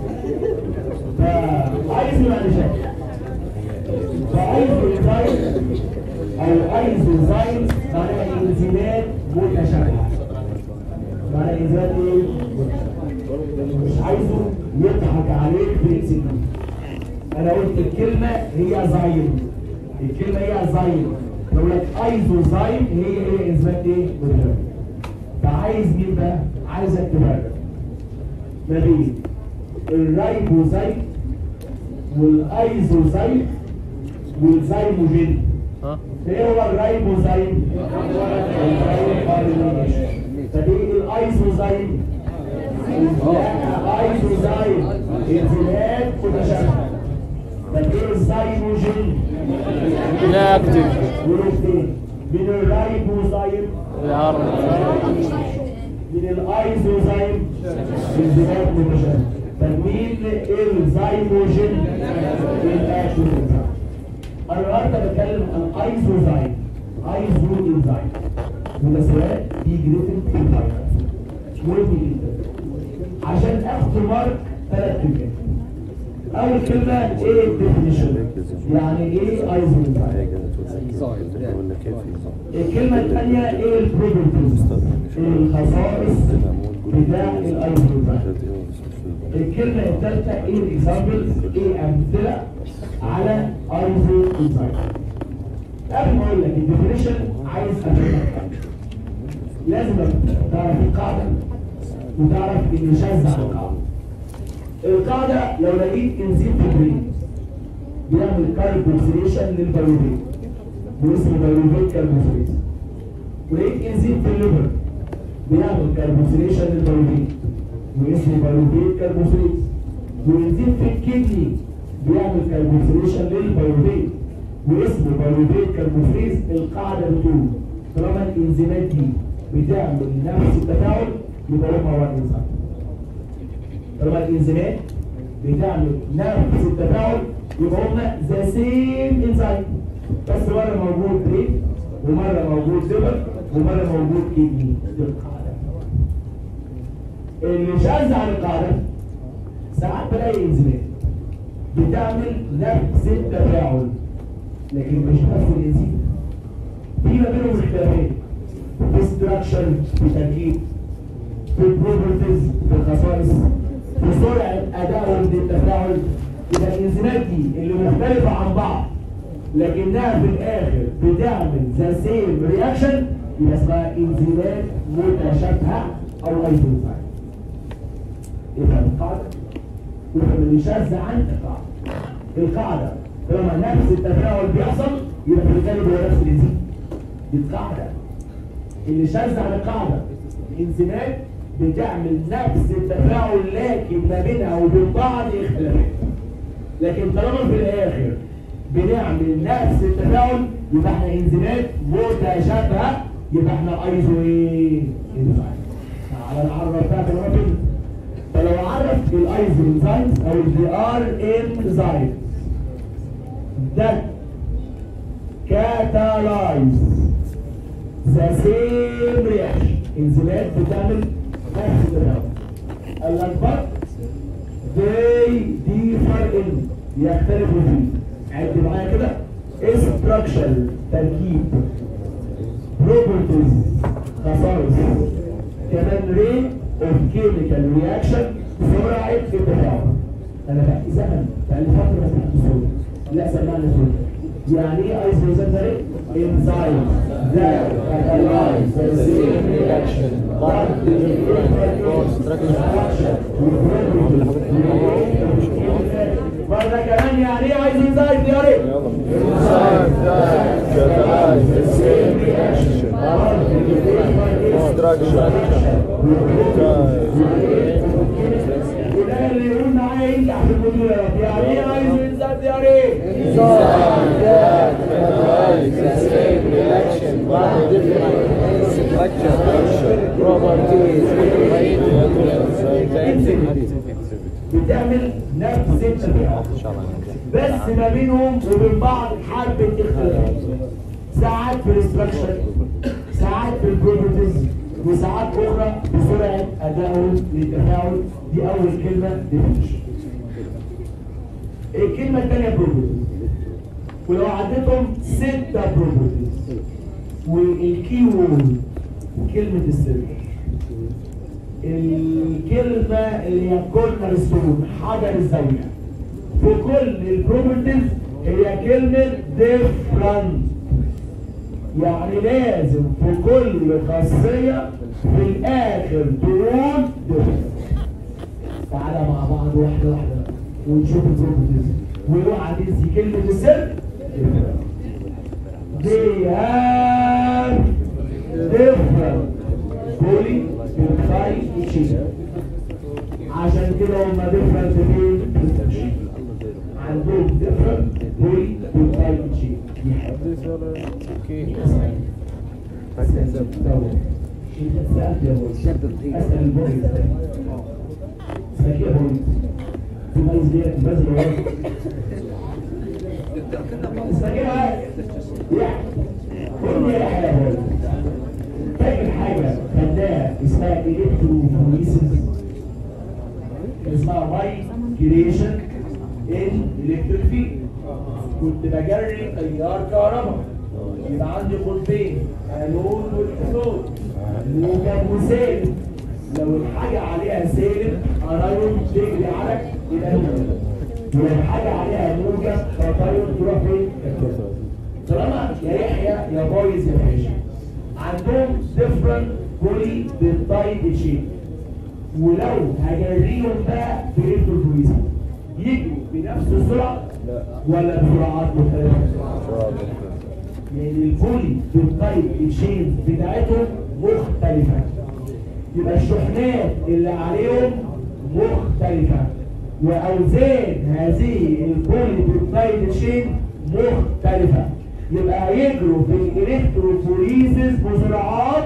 فعايزه يعني شايف فايزو انزايم او ايزو انزايم معناها انزيمات متشابهه معناها انزيمات ايه؟ مش عايزه يضحك عليك باسم انا قلت الكلمه هي زايم الكلمه هي زايم لو لك ايزو زايم هي هي انزيمات ايه؟ متشابهه فعايز مين بقى؟ عايزك تفرق ما بين الرايبوزايم والايزوزايم والزيموجين ها ايه هو الرايبوزايم؟ الرايبوزايم فدي الايزوزايم لا ايزوزايم انزيمات متشابهه طب ايه الزيموجين؟ لا اكتب ولوحدين من الرايبوزايم العرب من الايزوزايم انزيمات متشابهه طب مين الزيموجين؟ الاكتوزايم انا النهارده بتكلم عن ايزوزايم ايزو انزايم وده سؤال بيجي ريتم في الفاينل مهم جدا عشان اخد مارك ثلاث كلمات اول كلمه ايه الديفينيشن يعني ايه ايزوزايم الكلمة الثانية ايه البروبرتيز الخصائص بتاع الايزوزايم الكلمة الثالثة ايه الاكزامبلز ايه امثلة على ايزوزايم قبل ما اقول لك الديفينيشن عايز افهمك حاجة. لازم تعرف القاعدة وتعرف ان شاذ عن القاعدة القاعدة لو لقيت انزيم في البرين بيعمل كاربوكسيليشن للبيروفيت واسمه بيروفيت كاربوكسيليز ولقيت انزيم في الليفر بيعمل كاربوكسيليشن للبيروفيت واسمه بيروفيت كاربوكسيليز وانزيم في الكدني بيعمل كاربوكسيليشن للبيروفيت واسمه بيروفيت كاربوكسيليز القاعده بتقول طالما الانزيمات دي بتعمل نفس التفاعل يبقى هما هو الانزيم طالما الانزيمات بتعمل نفس التفاعل يبقى هما ذا سيم انزيم بس مره موجود بريد ومره موجود ليفر ومره موجود كدني دي القاعده اللي شاذ عن القاعده ساعات بلاقي انزيمات بتعمل نفس التفاعل لكن مش نفس الانزيم في ما بينهم اختلافات في ستراكشر في تركيب في البروبرتيز في الخصائص في سرعه ادائهم للتفاعل يبقى الانزيمات دي اللي مختلفه عن بعض لكنها في الاخر بتعمل ذا سيم رياكشن يبقى اسمها انزيمات متشابهه او ايزوزايم يفهم القاعده يفهم اللي شاذ عن القاعده القاعده طالما نفس التفاعل بيحصل يبقى في الغالب هو نفس الانزيم دي القاعده اللي شاذ عن القاعده الانزيمات بتعمل نفس التفاعل لكن ما بينها وبين بعض اختلافات لكن طالما في الاخر بنعمل نفس التفاعل يبقى احنا انزيمات متشابهه يبقى احنا ايزو ايه؟ انزيم على العرض بتاعت الراجل فلو عرفت الايزو انزيمز او الفي ار انزيم ده كاتالايز ذا سيم رياكشن انزيمات بتعمل نفس التفاعل قال لك بقى they differ in يختلفوا فيه عد معايا كده structure تركيب properties خصائص كمان rate of chemical reaction سرعة التفاعل انا بقى زمن بقى لي فترة ما سمعت صوت لا سمعنا صوت يعني ايه ايزوزان ده enzyme that catalyze the same reaction but the different structure مرة كمان يعني ايه عايز انزايم يا ريت وده اللي يقول معايا ينجح في المدير يعني ايه عايز انزايم يا ريت بتعمل نفس التفاعل بس ما بينهم وبين بعض حبة اختلاف ساعات في الاستراكشر ساعات في البروبرتيز وساعات اخرى بسرعة ادائهم للتفاعل دي اول كلمة ديفينيشن الكلمة الثانية بروبرتيز ولو عديتهم ستة بروبرتيز والكي وورد كلمة السر الكلمة اللي هي كورنر ستون حجر الزاوية في كل البروبرتيز هي كلمة different يعني لازم في كل خاصية في الآخر تقول different تعالى مع بعض واحدة واحدة ونشوف البروبرتيز واوعى تنسي كلمة السر different. They have different بولي بيبتايد تشين عشان كده هم ديفرنت فين في التشين عندهم ديفرنت بولي بيبتايد تشين دي حاجه اسال انت سالت يا بوي اسال البوي اسالك يا بوي تميز بيها تميز بيها اسالك ايه يعني قول لي يا يحيى يا بوي فاكر حاجة خدناها اسمها الكتروفوريسيس اسمها مايجريشن ان الكتريك فيلد كنت بجري تيار كهرباء يبقى عندي قطبين انود والكاثود موجب وسالب لو الحاجة عليها سالب انايون تجري على الانود ولو الحاجة عليها موجب فطيون تروح فين؟ كاثود طالما يا يحيى يا بايظ يا باشا عندهم different بولي بالتايد شيب ولو هجريهم بقى بالالكتروفوريزم يجوا بنفس السرعه ولا بسرعات مختلفه يعني البولي بالتايد شيب بتاعتهم مختلفه يبقى الشحنات اللي عليهم مختلفه واوزان هذه البولي بالتايد شيب مختلفه يبقى يجروا في الالكتروفوريزس بسرعات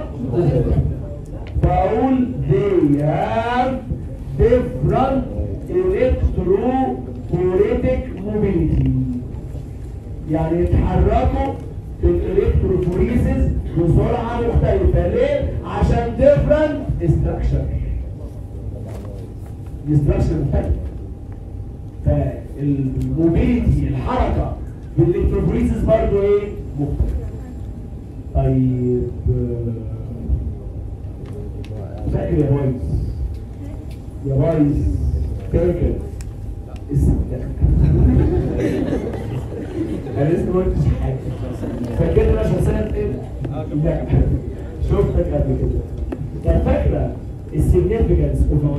بقول they have different electrophoretic mobility يعني يتحركوا في الالكتروفوريزس بسرعة مختلفة ليه؟ عشان different structure structure مختلف فالموبيليتي الحركة بالالكتروفوريزس برضه ايه؟ مختلف طيب فاكر يا بايظ يا بايظ فاكر اسم انا لسه ما قلتش حاجه فاكر عشان سنه ايه؟ لا شفتك قبل كده كان فاكره السيجنفكانس اوف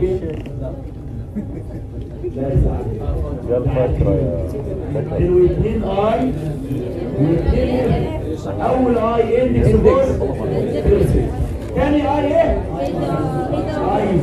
لا يزعل يا الفترة يا كانوا اتنين اي واثنين ام اول اي اندكس فور تاني اي ايه؟ اي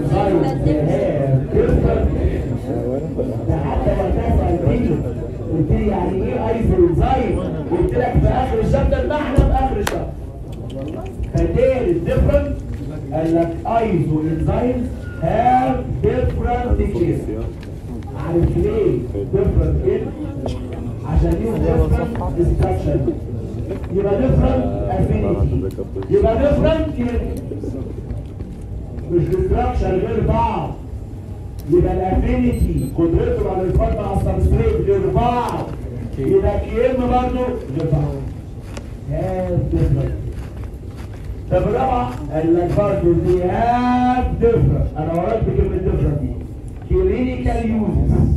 ده حتى وقتها سألتني قلت لي يعني ايه ايزوزايم قلت لك في اخر الشابتر ده احنا في اخر الشابتر فدير الديفرنت قال لك ايزو انزايمز هاف ديفرنت كيس عارف ليه ديفرنت ايه؟ عشان ليهم ديفرنت ديستراكشن يبقى ديفرنت افينيتي يبقى ديفرنت مش ديستراكشن غير بعض يبقى الافينيتي قدرته على الارتباط مع السبستريت لاربعه يبقى كي ام برضه لاربعه هاف ديفرنت طب الرابعه قال لك برضه دي هاف ديفرنت انا وراك بكلمه ديفرنت دي كلينيكال يوزز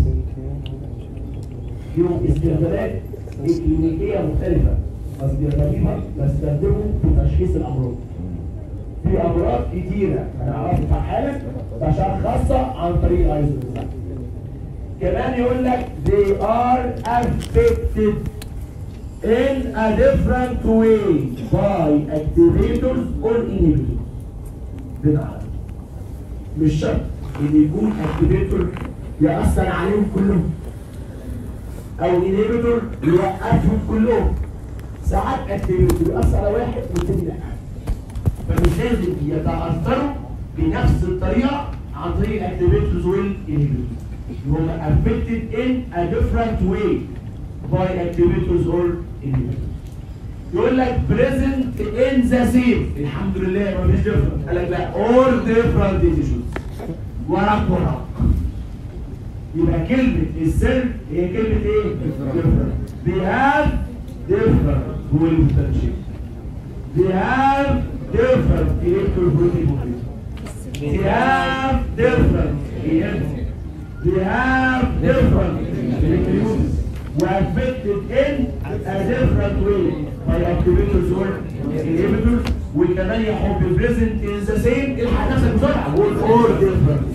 لهم استخدامات كلينيكيه مختلفه بس بيستخدمها بستخدمه في تشخيص الامراض في امراض كتيره انا اعرفها حالا عشان خاصه عن طريق الايزو كمان يقول لك they are affected in a different way by activators or inhibitors بمعنى مش شرط ان يكون اكتيفيتور يأثر عليهم كلهم او انهبيتور يوقفهم كلهم ساعات اكتيفيتور يأثر على واحد والتاني لا فمش لازم يتأثروا بنفس الطريقة عن طريق الاكتيفيتورز والانهبيتورز هم affected in a different way by activators or inhibitors يقول لك present in the same الحمد لله ما فيش different قال لك لا all different tissues وراك وراك يبقى كلمة السر هي كلمة ايه؟ different they have different هو المتنشئ they have different electroprotein they have different EM they have different electrolysis were affected in a different way by activators or inhibitors وكمان يحب present in the same الحق نفسك بسرعة قول or different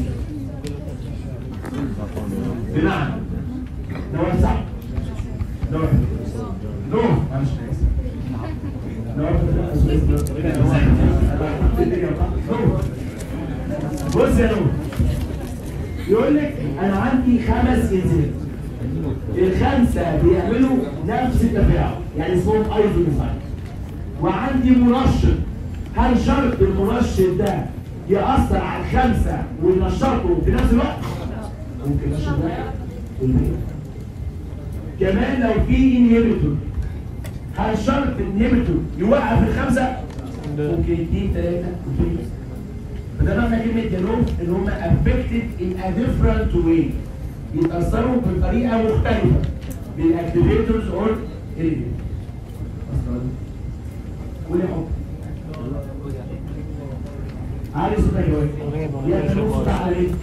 بمعنى ده صح ده نو معلش بص يا نور يقول لك انا عندي خمس انزيمات الخمسه بيعملوا نفس التفاعل يعني اسمهم ايزوميثايل وعندي منشط هل شرط المنشط ده يأثر على الخمسه وينشطهم في نفس الوقت؟ ممكن ينشط واحد والباقي كمان لو في انهبيتور هل شرط الانهبيتور يوقف الخمسه؟ ممكن اثنين ثلاثه وكده فده معنى كلمه جنوب ان هم affected in a different way يتاثروا بطريقه مختلفه بالاكتيفيتورز اور قول يا حب عارف صوتك يا واد يا جنوب صوتك على ايه؟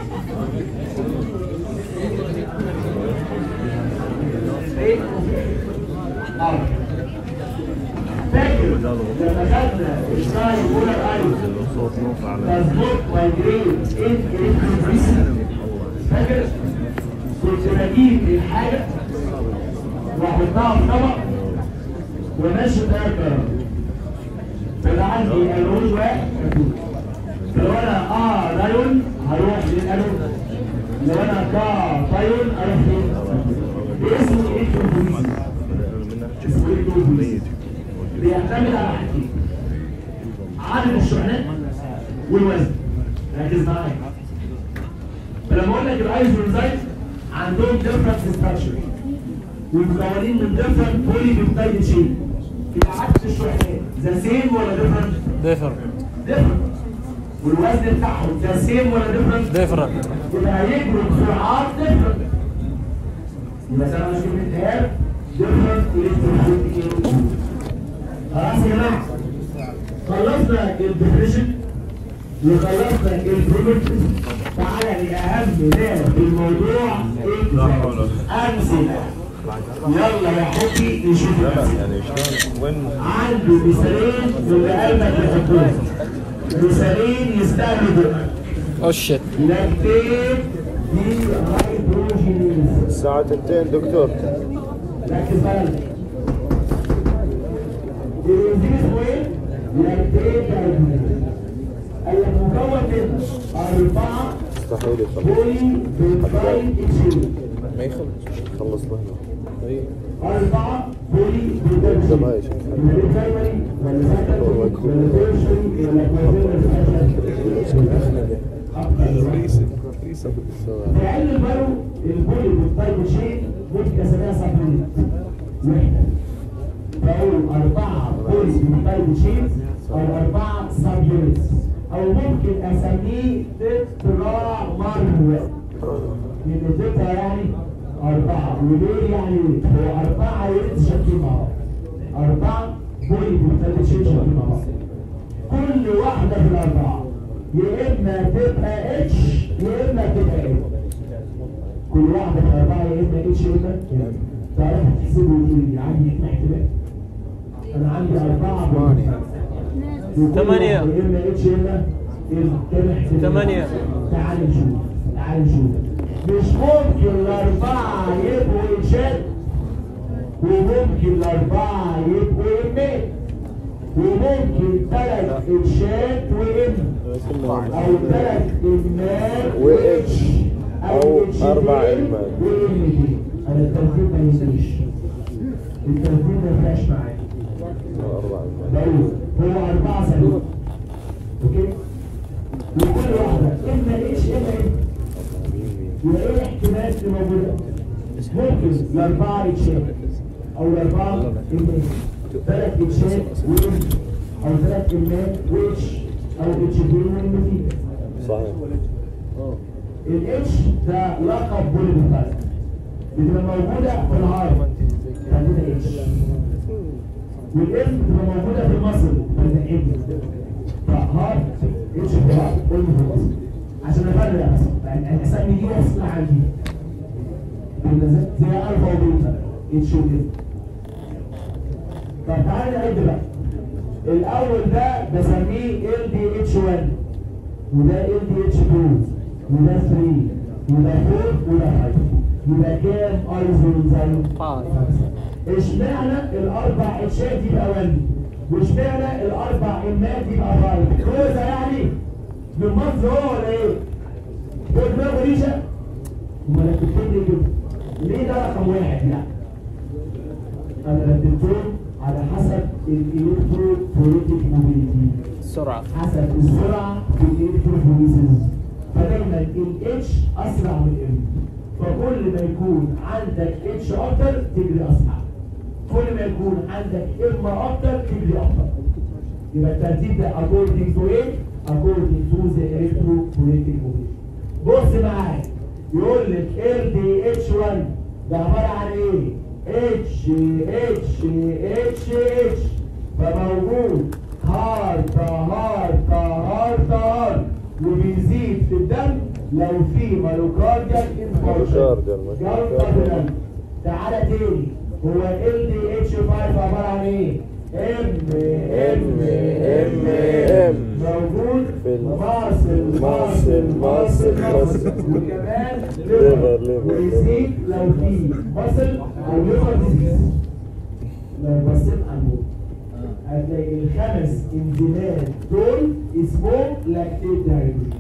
ايه؟ اه فاكر لما خدنا الشاي ولا ايوه صوت نوفع على مظبوط مايجرين ايه الكتروفيسي فاكر كنت بجيب الحاجه واحطها في طبق وماشي بقى الكهرباء فده عندي الون واحد لو انا اه دايون هروح للالون لو انا كا دايون اروح فين؟ باسمه الكتروفيسي اسمه الكتروفيسي بيعتمد على حاجتين عدد الشحنات والوزن ركز معايا فلما اقول لك الايزوليزايت عندهم ديفرنت ستراكشر ومكونين من ديفرنت بولي بيبتايد تشين يبقى عدد الشحنات ذا سيم ولا ديفرنت؟ ديفر ديفرنت والوزن بتاعهم ذا سيم ولا ديفرنت؟ ديفرنت يبقى هيجروا بسرعات ديفرنت يبقى سامع كلمة هاب ديفرنت الكتروفيزيكال خلاص يا جماعة خلصنا الديفينيشن وخلصنا البروبرتيز تعالى لأهم ما في الموضوع أمثلة يلا يا حبي نشوف الأمثلة يعني شلون وين عنده مثالين واللي قلبك يحبهم مثالين يستاهلوا بقى او شيت لاكتيت دي هيدروجينيز الساعة 2 دكتور ركز بقى الانزيم اسمه ايه؟ لاكتيت هيدروجينيز قال لك مكون من أربعة مستحيل يخلص بولي بيبتايد تشين ما يخلص خلص له أربعة بولي بيبتايد ده ما تشين يشوف من البرايمري ولا سكندري ولا تيرشري ولا كوزينري في علم البرو البولي بالطيب شيء ممكن اسميها سبليت وحده بقول أربعة بولي بالطيب شيء أو أربعة سبيونتس او ممكن اسميه تترامر لان تترا يعني اربعه وليه يعني ويت هو اربعه يونت شكل مع بعض اربعه بولي بيبتدي شكل مع بعض كل واحده في الاربعه يا اما تبقى اتش يا اما تبقى ايه كل واحده في الاربعه يا اما اتش يا اما تعرف تحسبوا ايه عندي اثنين احتمال انا عندي اربعه ثمانية. وكل ثمانية. واحدة يا اما اتش يا اما إيه؟ كام احتمال ثمانية. تعال نشوف تعال نشوف مش ممكن الاربعه يبقوا اتشات وممكن الاربعه يبقوا امات وممكن ثلاث اتشات وام او ثلاث امات وإتش. أو اتشتين أربع إمات. وامتين انا الترتيب ما يهمنيش الترتيب ما يفرقش معايا أربعة بقول هو أربعة سنوات أوكي وكل واحدة إما إيش إما إيه يبقى إيه الاحتمالات اللي موجودة ممكن الأربعة يتشال أو الأربعة إما إيه ثلاث يتشال وإم أو ثلاث إمات وإتش أو إتشتين وإمتين صحيح الاتش ده لقب بوليميتايز بتبقى موجودة في العرض فده اتش والاسم بتبقى موجودة في المصل فده ام فهارد اتش في العرض قلنا في المصل عشان افرق بس يعني الاسامي دي اصلا عندي بالنسبة- زي الفا وبيتا اتش وام طب تعالى نعد بقى الاول ده بسميه ال دي اتش 1 وده ال دي اتش 2 وده 3 وده 4 وده 5 يبقى كام ايزوميزايم؟ اشمعنى الاربع اتشات يبقى 1 واشمعنى الاربع امات يبقى 5 كوزه يعني من مصر هو ولا ايه؟ هو دماغه ريشه؟ امال رتبتهم ليه كده؟ ليه ده رقم واحد لا انا رتبتهم على حسب الالكتروفوريتيك موبيليتي السرعة حسب السرعه في الالكتروفوريسيس فدايما الاتش اسرع من الام فكل ما يكون عندك اتش اكتر تجري اسرع كل ما يكون عندك ام اكتر تجري اكتر يبقى الترتيب ده according to ايه؟ according to the electrophoretic mobility بص معايا يقول لك ال دي اتش 1 ده عباره عن ايه؟ اتش اتش اتش اتش فموجود هارت هارت هارت هارت وبيزيد في الدم لو في مايوكارديال انفاركشن مايوكارديال، جلطه في الدم تعالى تاني هو ال دي اتش 5 عباره عن ايه؟ ام ام ام ام موجود في ال- ماسل ماسل ماسل، ماسل ماسل، ماسل وكمان ليفر، ليفر ليفر. ويزيد لو في ماسل او ليفر ديزيز لو بصيت على النور هتلاقي الخمس انزيمات دول اسمهم لاكتيت دايجلوكيز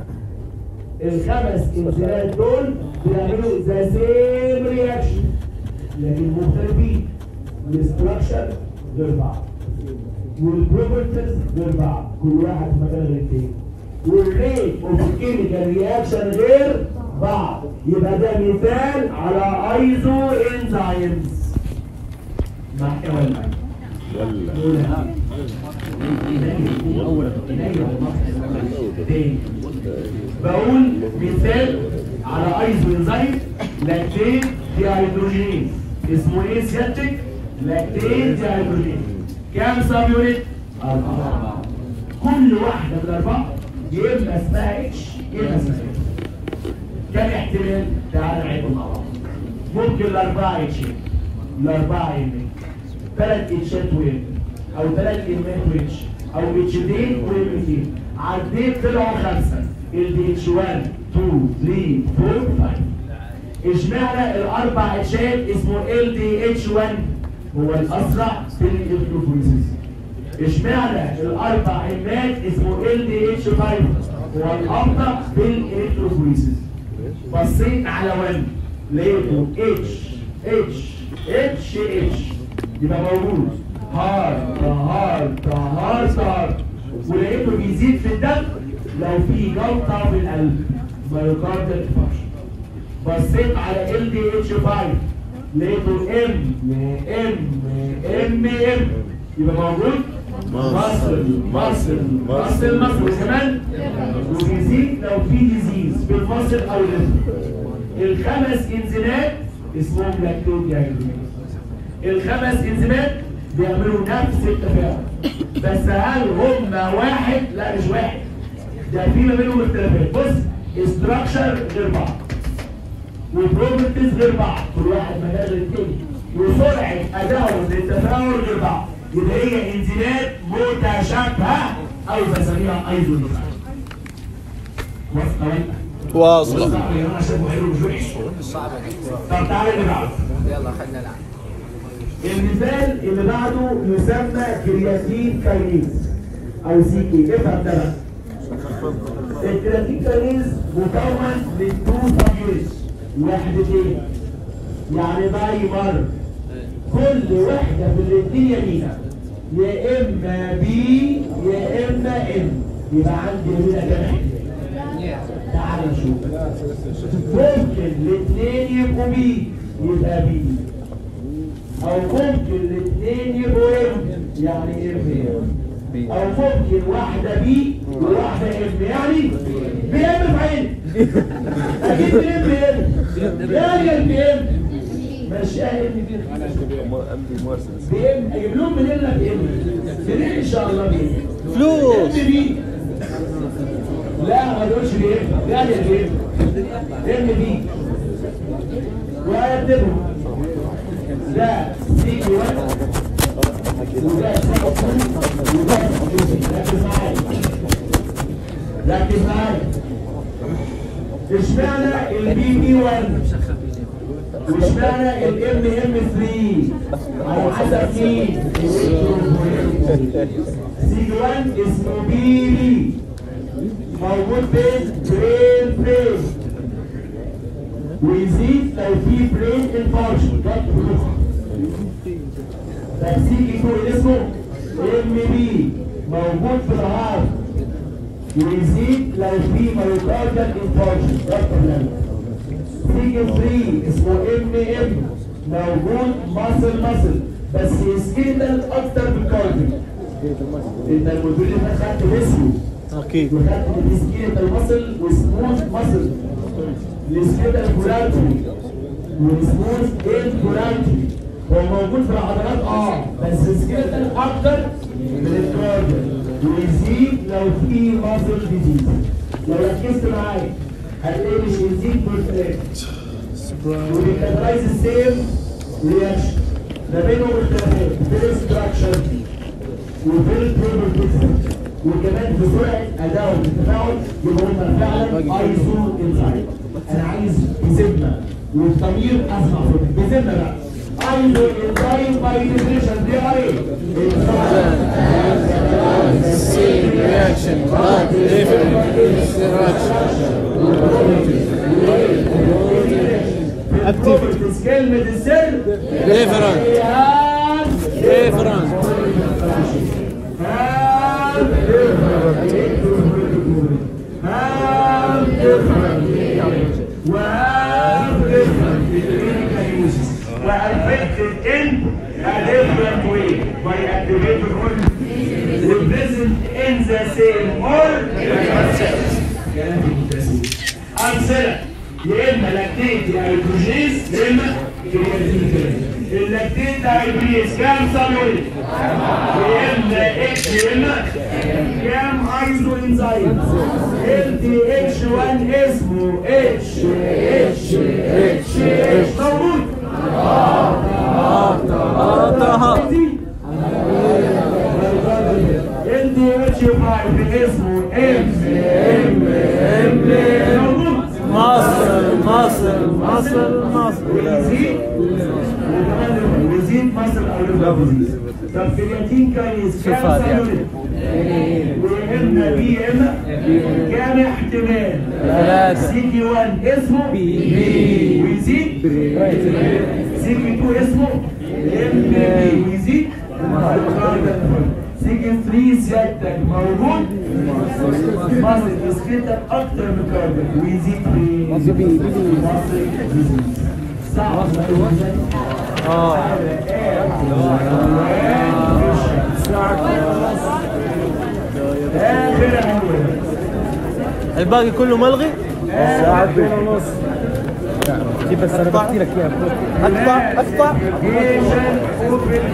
الخمس انزيمات دول بيعملوا ذا سيم رياكشن لكن مختلفين الاستراكشر غير بعض والبروبرتيز غير بعض كل واحد في مكان غير التاني والريت اوف كيميكال رياكشن غير بعض يبقى ده مثال على ايزو انزيمز معايا ولا ولا تاني بقول مثال على ايزو انزيم لاكتين دي هيدروجينيز اسمه ايه سيادتك؟ لاكتين دي هيدروجينيز كام سب يونت؟ أربعة كل واحدة من الأربعة يا إما اسمها اتش يا إما اسمها اتش كم احتمال؟ تعال نعد مع بعض ممكن الأربعة اتش الأربعة يمين ثلاث اتشات ويم أو ثلاث إيمات واتش أو اتشتين ويمتين عديت طلعوا خمسة ال دي اتش 1 2 3 4 5 اشمعنى الاربع اتشات اسمه ال دي اتش 1 هو الاسرع في الالكتروفوريسيس اشمعنى الاربع امات اسمه ال دي اتش 5 هو الابطا في الالكتروفوريسيس بصيت على 1 لقيته اتش اتش اتش اتش يبقى موجود هارت هارت هارت هارت ولقيته بيزيد في الدم لو في جلطه في القلب مايوكارديال انفاركشن بصيت على ال دي اتش 5 لقيته ام ام ام ام يبقى موجود مصل مصل مصل مصل وكمان وبيزيد لو في ديزيز في المصل او الليفر الخمس انزيمات اسمهم لاكتوز ديهيدروجينيز الخمس انزيمات بيعملوا نفس التفاعل بس هل هم واحد؟ لا مش واحد ده في ما بينهم اختلافات بص استراكشر غير بعض وبروبرتيز غير بعض كل واحد مجال غير التاني وسرعه ادائهم للتفاعل غير بعض يبقى هي انزيمات متشابهه او بسميها ايزوليت واثقه ولا واصلة صعب يا جماعه شكله حلو مش وحش طب تعالى اللي بعده يلا خلينا نلعب المثال اللي بعده يسمى كرياتين كاينيز او سي كي افهم ده بقى الكرياتين كاينيز مكون من تو فاجيز وحدتين يعني دايمر كل واحدة في الاثنين يمينة يا اما بي يا اما ام يبقى عندي يمينة كمان تعال نشوف ممكن الاثنين يبقوا بي يبقى بي او ممكن الاثنين يبقوا ام يعني ام او ممكن واحدة بي وواحدة ام يعني بي ام في عين اكيد بي ام ام يعني البي ام مشاها ام بي بي ام اجيب لهم منين لك بي ام منين ان شاء الله بي ام فلوس ام بي لا ما تقولش بي ام يعني البي ام ام بي وهيكتبهم ده سي واحد وده سي وده ركز معايا ركز معايا اشمعنى البي بي 1 واشمعنى الام ام 3 على حسب مين سي 1 اسمه بي بي موجود فين برين برين ويزيد لو في برين انفارشن جت بلوخ تمسيك يكون اسمه ام بي موجود في الهارت ويزيد لو في مايوكاردال انفارشن جت بلوخ سيجن 3 اسمه ام ام موجود ماسل ماسل بس سكيلتال اكتر من كارديو انت المدير اللي خدت اسمه اكيد وخدت السكيلتال ماسل وسموث ماسل السكيلتال كورالتي والسموث الكورالتي هو موجود في العضلات اه بس السكيلتال اكتر من الكارديو ويزيد لو في ماسل ديزيز لو ركزت معايا هتلاقي مش يزيد بالفلاك وبيكاترايز السيم رياكشن ما بينهم اختلافات في الاستراكشر وفي البروبرتيز وكمان في سرعه ادائهم في التفاعل يبقى هم فعلا ايزو انزايم انا عايز بذمه والضمير اسمع صوتك بذمه بقى ايزو انزايم باي ديفينيشن دي ار ايه؟ رياكشن اكتيفيتيز كلمه السر ديفرنت ديفرنت Affected in a different way by activated or present in the same or أمثلة يا إما لاكتيت يا هيدروجيز يا إما كرياتين اللاكتيت ده هيبريز كام صلوي يا إما إكس يا إما كام أيزو إنزايم ال تي اتش 1 اسمه اتش اتش اتش اتش موجود ال تي اتش 5 اسمه ام ام ام موجود مصر مصر مصر مصر ويزيد وكمان ويزيد مصر او الفلافوزيز طب كرياتين كاينيز كام صفات يعني. سنة واما بي اما كام احتمال ثلاثة. سي كي 1 اسمه بي ويزيد سي كي 2 اسمه ام بي ويزيد سي كي 3 سيادتك موجود مصر يسكتك اكتر من كارديو ويزيد في مصر بي صعب اه صعب الباقي كله ملغي ساعتين ونص دي بس انا بحكي لك اياها اقطع اقطع Education open.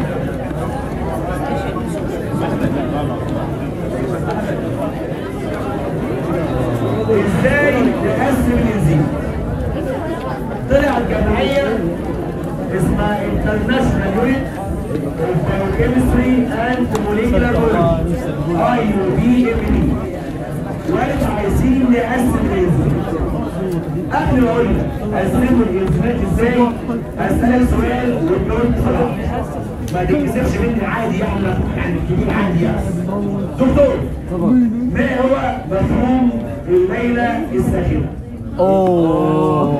ازاي نقسم الانزيم طلع الجمعيه اسمها International Unit of Biochemistry and Molecular Biology IUBMD وقالت عايزين نقسم الانزيم قبل ما اقول لك قسموا الانزيمات ازاي هسألك سؤال والجواب صراحة ما تتكسفش مني عادي يعني يعني الكبير عادي يعني دكتور ما هو مفهوم الليلة الساخنة؟ اوه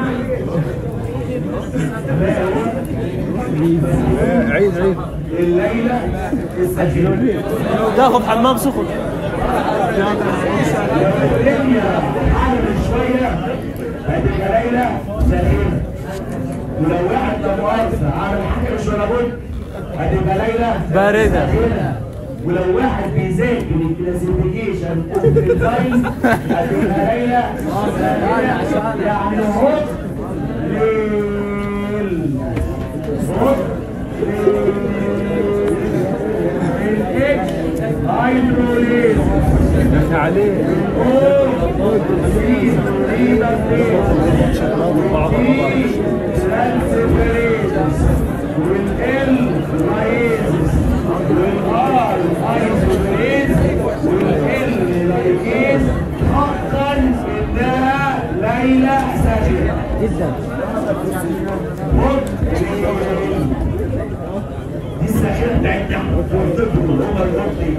ما هو عيد عيد الليلة الساخنة؟ تاخذ حمام سخن لو الدنيا عالم شوية هتبقى ليلة ساخنة ولو واحد لا مؤاخذة عامل حاجة مش ولا بد هتبقى ليلة باردة. ساخنة ولو واحد بيذاكر الكلاسيفيكيشن اوف ديزاين هتبقى ليلة ساخنة يعني هوب ليل هوب ليل الاتش هيدروليز عليه ليلى ساجدة جدا دي الساخنة بتاعتنا منطقة هم المنطقة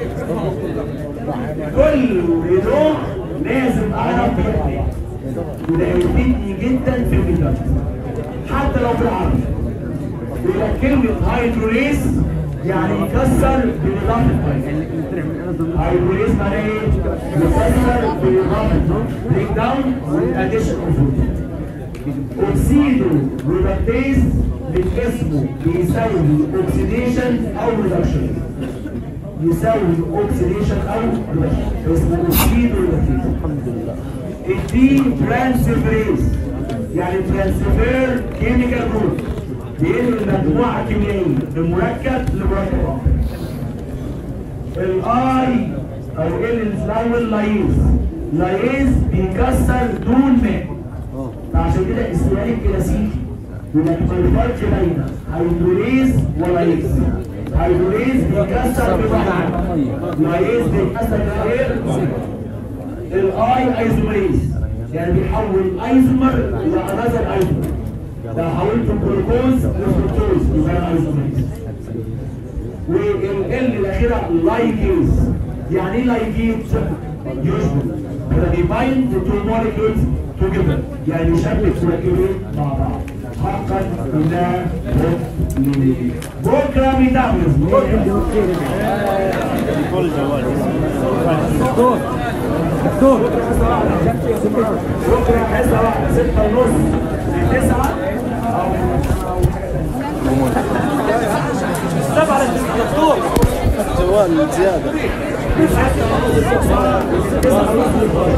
كل نوع لازم اعرف بيعمل وده هيفيدني جدا في الكتاب حتى لو في العربي يقول لك كلمة هيدروليز يعني يكسر بنظام الفايل هيدروليز معناه ايه؟ يكسر بنظام بريك داون والاديشن اوف اوكسيدو ريدكتيز من اسمه بيساوي اوكسيديشن او ريدكشن يساوي اوكسيديشن او ريدكشن اسمه اوكسيدو ريدكتيز الدي ترانسفيريز يعني ترانسفير كيميكال جروب بينقل مجموعه كيميائيه من مركب لمركب اخر الاي او ال الاول لايز لايز بيكسر دون ماء فعشان كده السؤال الكلاسيكي يقول لك ما الفرق بين هيدروليز ولايز هيدروليز بيكسر ببحر لايز بيكسر بغير الاي ايزوميز يعني بيحول ايزومر الى انذر ايزومر لو حولت الجلوكوز لفركتوز يبقى ايزوميز والال الاخيره لايكيز يعني ايه لايكيز؟ يشبه ده بيبايند تو موليكيولز توجذر يعني يشبك مركبين مع بعض حقا ده بكره ميتابوليزم دكتور دكتور بكره حصه واحده 6 ونص ل 9 دكتور جوال زياده